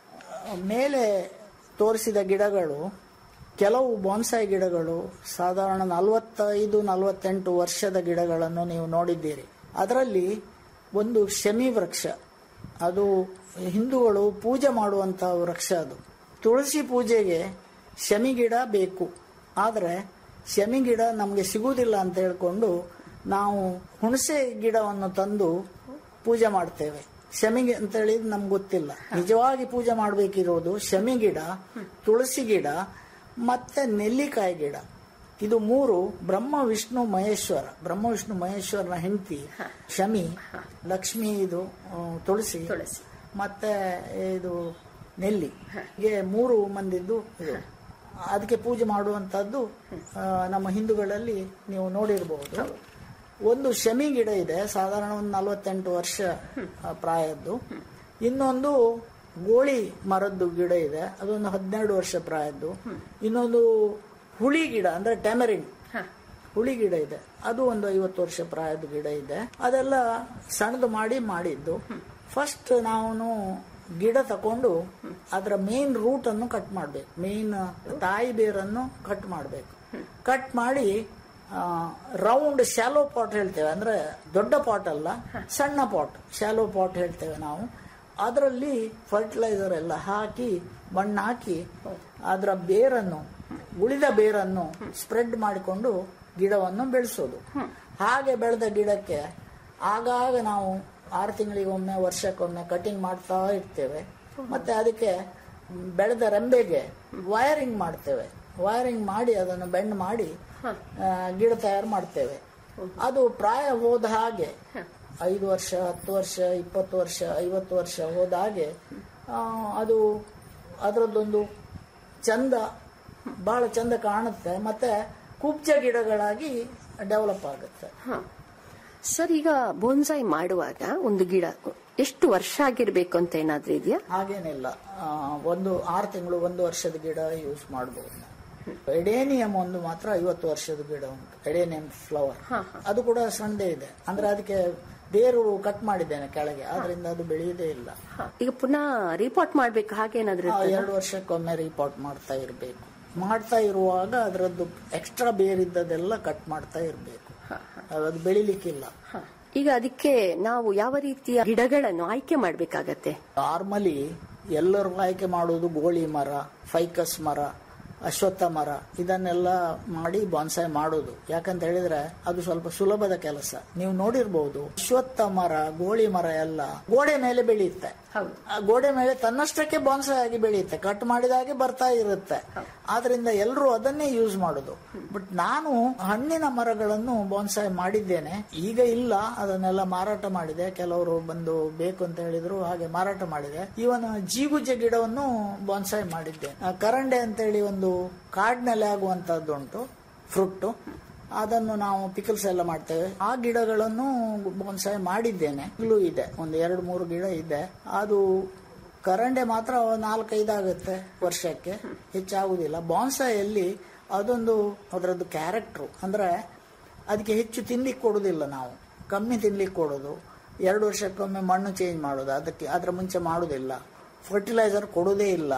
ಮೇಲೆ ತೋರಿಸಿದ ಗಿಡಗಳು ಕೆಲವು ಬಾನ್ಸಾಯ್ ಗಿಡಗಳು ಸಾಧಾರಣ ನಲವತ್ತೈದು ನಲವತ್ತೆಂಟು ವರ್ಷದ ಗಿಡಗಳನ್ನು ನೀವು ನೋಡಿದ್ದೀರಿ ಅದರಲ್ಲಿ ಒಂದು ಶಮಿ ವೃಕ್ಷ ಅದು ಹಿಂದೂಗಳು ಪೂಜೆ ಮಾಡುವಂತಹ ವೃಕ್ಷ ಅದು ತುಳಸಿ ಪೂಜೆಗೆ ಶಮಿ ಗಿಡ ಬೇಕು ಆದರೆ ಶಮಿ ಗಿಡ ನಮಗೆ ಸಿಗುವುದಿಲ್ಲ ಅಂತ ಹೇಳ್ಕೊಂಡು ನಾವು ಹುಣಸೆ ಗಿಡವನ್ನು ತಂದು ಪೂಜೆ ಮಾಡ್ತೇವೆ ಶಮಿ ಅಂತ ಹೇಳಿದ್ ನಮ್ಗೆ ಗೊತ್ತಿಲ್ಲ ನಿಜವಾಗಿ ಪೂಜೆ ಮಾಡಬೇಕಿರೋದು ಶಮಿ ಗಿಡ ತುಳಸಿ ಗಿಡ ಮತ್ತೆ ನೆಲ್ಲಿಕಾಯಿ ಗಿಡ ಇದು ಮೂರು ಬ್ರಹ್ಮ ವಿಷ್ಣು ಮಹೇಶ್ವರ ಬ್ರಹ್ಮ ವಿಷ್ಣು ಮಹೇಶ್ವರನ ಹೆಂಡತಿ ಶಮಿ ಲಕ್ಷ್ಮಿ ಇದು ಆ, ತುಳಸಿ ತುಳಸಿ. ಮತ್ತೆ ಇದು ನೆಲ್ಲಿ ಹೀಗೆ ಮೂರು ಮಂದಿದ್ದು ಇದು ಅದಕ್ಕೆ ಪೂಜೆ ಮಾಡುವಂತದ್ದು ಆ, ನಮ್ಮ ಹಿಂದೂಗಳಲ್ಲಿ ನೀವು ನೋಡಿರಬಹುದು ಒಂದು ಶಮಿ ಗಿಡ ಇದೆ ಸಾಧಾರಣ ಒಂದು ನಲವತ್ತೆಂಟು ವರ್ಷ ಆ, ಪ್ರಾಯದ್ದು ಇನ್ನೊಂದು ಗೋಳಿ ಮರದ್ದು ಗಿಡ ಇದೆ ಅದೊಂದು ಹದಿನೆರಡು ವರ್ಷ ಪ್ರಾಯದ್ದು ಇನ್ನೊಂದು ಹುಳಿ ಗಿಡ ಅಂದ್ರೆ ಟ್ಯಾಮರಿನ್ ಹುಳಿ ಗಿಡ ಇದೆ ಅದು ಒಂದು ಐವತ್ತು ವರ್ಷ ಪ್ರಾಯದ ಗಿಡ ಇದೆ ಅದೆಲ್ಲ ಸಣ್ಣದು ಮಾಡಿ ಮಾಡಿದ್ದು ಫಸ್ಟ್ ನಾವು ಗಿಡ ತಕೊಂಡು ಅದರ ಮೇನ್ ರೂಟ್ ಅನ್ನು ಕಟ್ ಮಾಡಬೇಕು ಮೇನ್ ತಾಯಿ ಬೇರನ್ನು ಕಟ್ ಮಾಡಬೇಕು ಕಟ್ ಮಾಡಿ ರೌಂಡ್ ಶಾಲೋ ಪಾಟ್ ಹೇಳ್ತೇವೆ ಅಂದ್ರೆ ದೊಡ್ಡ ಪಾಟ್ ಅಲ್ಲ ಸಣ್ಣ ಪಾಟ್ ಶಾಲೋ ಪಾಟ್ ಹೇಳ್ತೇವೆ ನಾವು ಅದರಲ್ಲಿ ಫರ್ಟಿಲೈಸರ್ ಎಲ್ಲ ಹಾಕಿ ಮಣ್ಣು ಹಾಕಿ ಅದರ ಬೇರನ್ನು ಉಳಿದ ಬೇರನ್ನು ಸ್ಪ್ರೆಡ್ ಮಾಡಿಕೊಂಡು ಗಿಡವನ್ನು ಬೆಳೆಸೋದು ಹಾಗೆ ಬೆಳೆದ ಗಿಡಕ್ಕೆ ಆಗಾಗ ನಾವು ಆರು ತಿಂಗಳಿಗೊಮ್ಮೆ ವರ್ಷಕ್ಕೊಮ್ಮೆ ಕಟಿಂಗ್ ಮಾಡ್ತಾ ಇರ್ತೇವೆ ಮತ್ತೆ ಅದಕ್ಕೆ ಬೆಳೆದ ರೆಂಬೆಗೆ ವೈರಿಂಗ್ ಮಾಡ್ತೇವೆ ವೈರಿಂಗ್ ಮಾಡಿ ಅದನ್ನು ಬೆಂಡ್ ಮಾಡಿ ಆ, ಗಿಡ ತಯಾರು ಮಾಡ್ತೇವೆ ಅದು ಪ್ರಾಯ ಹೋದ ಹಾಗೆ ಐದು ವರ್ಷ ಹತ್ತು ವರ್ಷ ಇಪ್ಪತ್ತು ವರ್ಷ ಐವತ್ತು ವರ್ಷ ಹೋದ ಹಾಗೆ ಆ, ಅದು ಅದರದ್ದೊಂದು ಚಂದ ಬಹಳ ಚಂದ ಕಾಣುತ್ತೆ ಮತ್ತೆ ಕುಬ್ಜ ಗಿಡಗಳಾಗಿ ಡೆವಲಪ್ ಆಗುತ್ತೆ ಸರ್ ಈಗ ಬೋನ್ಸಾಯಿ ಮಾಡುವಾಗ ಒಂದು ಗಿಡ ಎಷ್ಟು ವರ್ಷ ಆಗಿರ್ಬೇಕು ಅಂತ ಏನಾದ್ರೂ ಇದೆಯಾ ಹಾಗೇನಿಲ್ಲ ಆ, ಒಂದು ಆರು ತಿಂಗಳು ಒಂದು ವರ್ಷದ ಗಿಡ ಯೂಸ್ ಮಾಡಬಹುದು ಎಡೇನಿಯಂ ಒಂದು ಮಾತ್ರ ಐವತ್ತು ವರ್ಷದ ಗಿಡ ಉಂಟು ಎಡೇನಿಯಂ ಫ್ಲವರ್ ಅದು ಕೂಡ ಸಣ್ಣದೇ ಇದೆ ಅಂದ್ರೆ ಅದಕ್ಕೆ ಬೇರು ಕಟ್ ಮಾಡಿದ್ದೇನೆ ಕೆಳಗೆ ಆದ್ರಿಂದ ಅದು ಬೆಳೆಯುವುದೇ ಇಲ್ಲ ಈಗ ಪುನಃ ರಿಪೋರ್ಟ್ ಮಾಡ್ಬೇಕು ಹಾಗೇನಾದ್ರೂ ಆ, ಇರ್ತದಾ? ಎರಡು ವರ್ಷಕ್ಕೊಮ್ಮೆ ರಿಪೋರ್ಟ್ ಮಾಡ್ತಾ ಇರಬೇಕು ಮಾಡ್ತಾ ಇರುವಾಗ ಅದರದ್ದು ಎಕ್ಸ್ಟ್ರಾ ಬೇರಿದ್ದದೆಲ್ಲ ಕಟ್ ಮಾಡ್ತಾ ಇರಬೇಕು ಅದು ಬೆಳಿಲಿಕ್ಕಿಲ್ಲ ಈಗ ಅದಕ್ಕೆ ನಾವು ಯಾವ ರೀತಿಯ ಗಿಡಗಳನ್ನು ಆಯ್ಕೆ ಮಾಡ್ಬೇಕಾಗತ್ತೆ ನಾರ್ಮಲಿ ಎಲ್ಲರೂ ಆಯ್ಕೆ ಮಾಡುವುದು ಗೋಳಿ ಮರ ಫೈಕಸ್ ಮರ ಅಶ್ವತ್ಥ ಮರ ಇದನ್ನೆಲ್ಲ ಮಾಡಿ ಬಾನ್ಸಾಯ್ ಮಾಡೋದು ಯಾಕಂತ ಹೇಳಿದ್ರೆ ಅದು ಸ್ವಲ್ಪ ಸುಲಭದ ಕೆಲಸ ನೀವು ನೋಡಿರ್ಬಹುದು ಅಶ್ವತ್ಥ ಮರ ಗೋಳಿ ಮರ ಎಲ್ಲ ಗೋಡೆ ಮೇಲೆ ಬೆಳೆಯುತ್ತೆ ಆ ಗೋಡೆ ಮೇಲೆ ತನ್ನಷ್ಟಕ್ಕೆ ಬಾನ್ಸಾಯ್ ಆಗಿ ಬೆಳೆಯುತ್ತೆ ಕಟ್ ಮಾಡಿದಾಗೆ ಬರ್ತಾ ಇರುತ್ತೆ ಆದ್ರಿಂದ ಎಲ್ಲರೂ ಅದನ್ನೇ ಯೂಸ್ ಮಾಡೋದು ಬಟ್ ನಾನು ಹಣ್ಣಿನ ಮರಗಳನ್ನು ಬಾನ್ಸಾಯ್ ಮಾಡಿದ್ದೇನೆ ಈಗ ಇಲ್ಲ ಅದನ್ನೆಲ್ಲ ಮಾರಾಟ ಮಾಡಿದೆ ಕೆಲವರು ಬಂದು ಬೇಕು ಅಂತ ಹೇಳಿದ್ರು ಹಾಗೆ ಮಾರಾಟ ಮಾಡಿದೆ ಇವನ್ ಜೀಗುಜ್ಜೆ ಗಿಡವನ್ನು ಬಾನ್ಸಾಯ್ ಮಾಡಿದ್ದೆ ಆ, ಕರಂಡೆ ಅಂತೇಳಿ ಒಂದು ಕಾಡಿನಲ್ಲಿ ಆಗುವಂತದ್ದು ಉಂಟು ಫ್ರೂಟ್ ಅದನ್ನು ನಾವು ಪಿಕಲ್ಸ್ ಎಲ್ಲ ಮಾಡ್ತೇವೆ ಆ ಗಿಡಗಳನ್ನು ಬಾನ್ಸಾಯ್ ಮಾಡಿದ್ದೇನೆ ಇಲ್ಲೂ ಇದೆ ಒಂದು ಎರಡು ಮೂರು ಗಿಡ ಇದೆ ಅದು ಕರಂಡೆ ಮಾತ್ರ ನಾಲ್ಕೈದು ಆಗುತ್ತೆ ವರ್ಷಕ್ಕೆ ಹೆಚ್ಚಾಗುದಿಲ್ಲ ಬಾನ್ಸಾಯಲ್ಲಿ ಅದೊಂದು ಅದರದ್ದು ಕ್ಯಾರೆಕ್ಟ್ರು ಅಂದ್ರೆ ಅದಕ್ಕೆ ಹೆಚ್ಚು ತಿನ್ಲಿಕ್ಕೆ ಕೊಡುದಿಲ್ಲ ನಾವು ಕಮ್ಮಿ ತಿನ್ಲಿಕ್ಕೆ ಕೊಡೋದು ಎರಡು ವರ್ಷಕ್ಕೊಮ್ಮೆ ಮಣ್ಣು ಚೇಂಜ್ ಮಾಡೋದು ಅದಕ್ಕೆ ಅದರ ಮುಂಚೆ ಮಾಡೋದಿಲ್ಲ ಫರ್ಟಿಲೈಸರ್ ಕೊಡೋದೇ ಇಲ್ಲ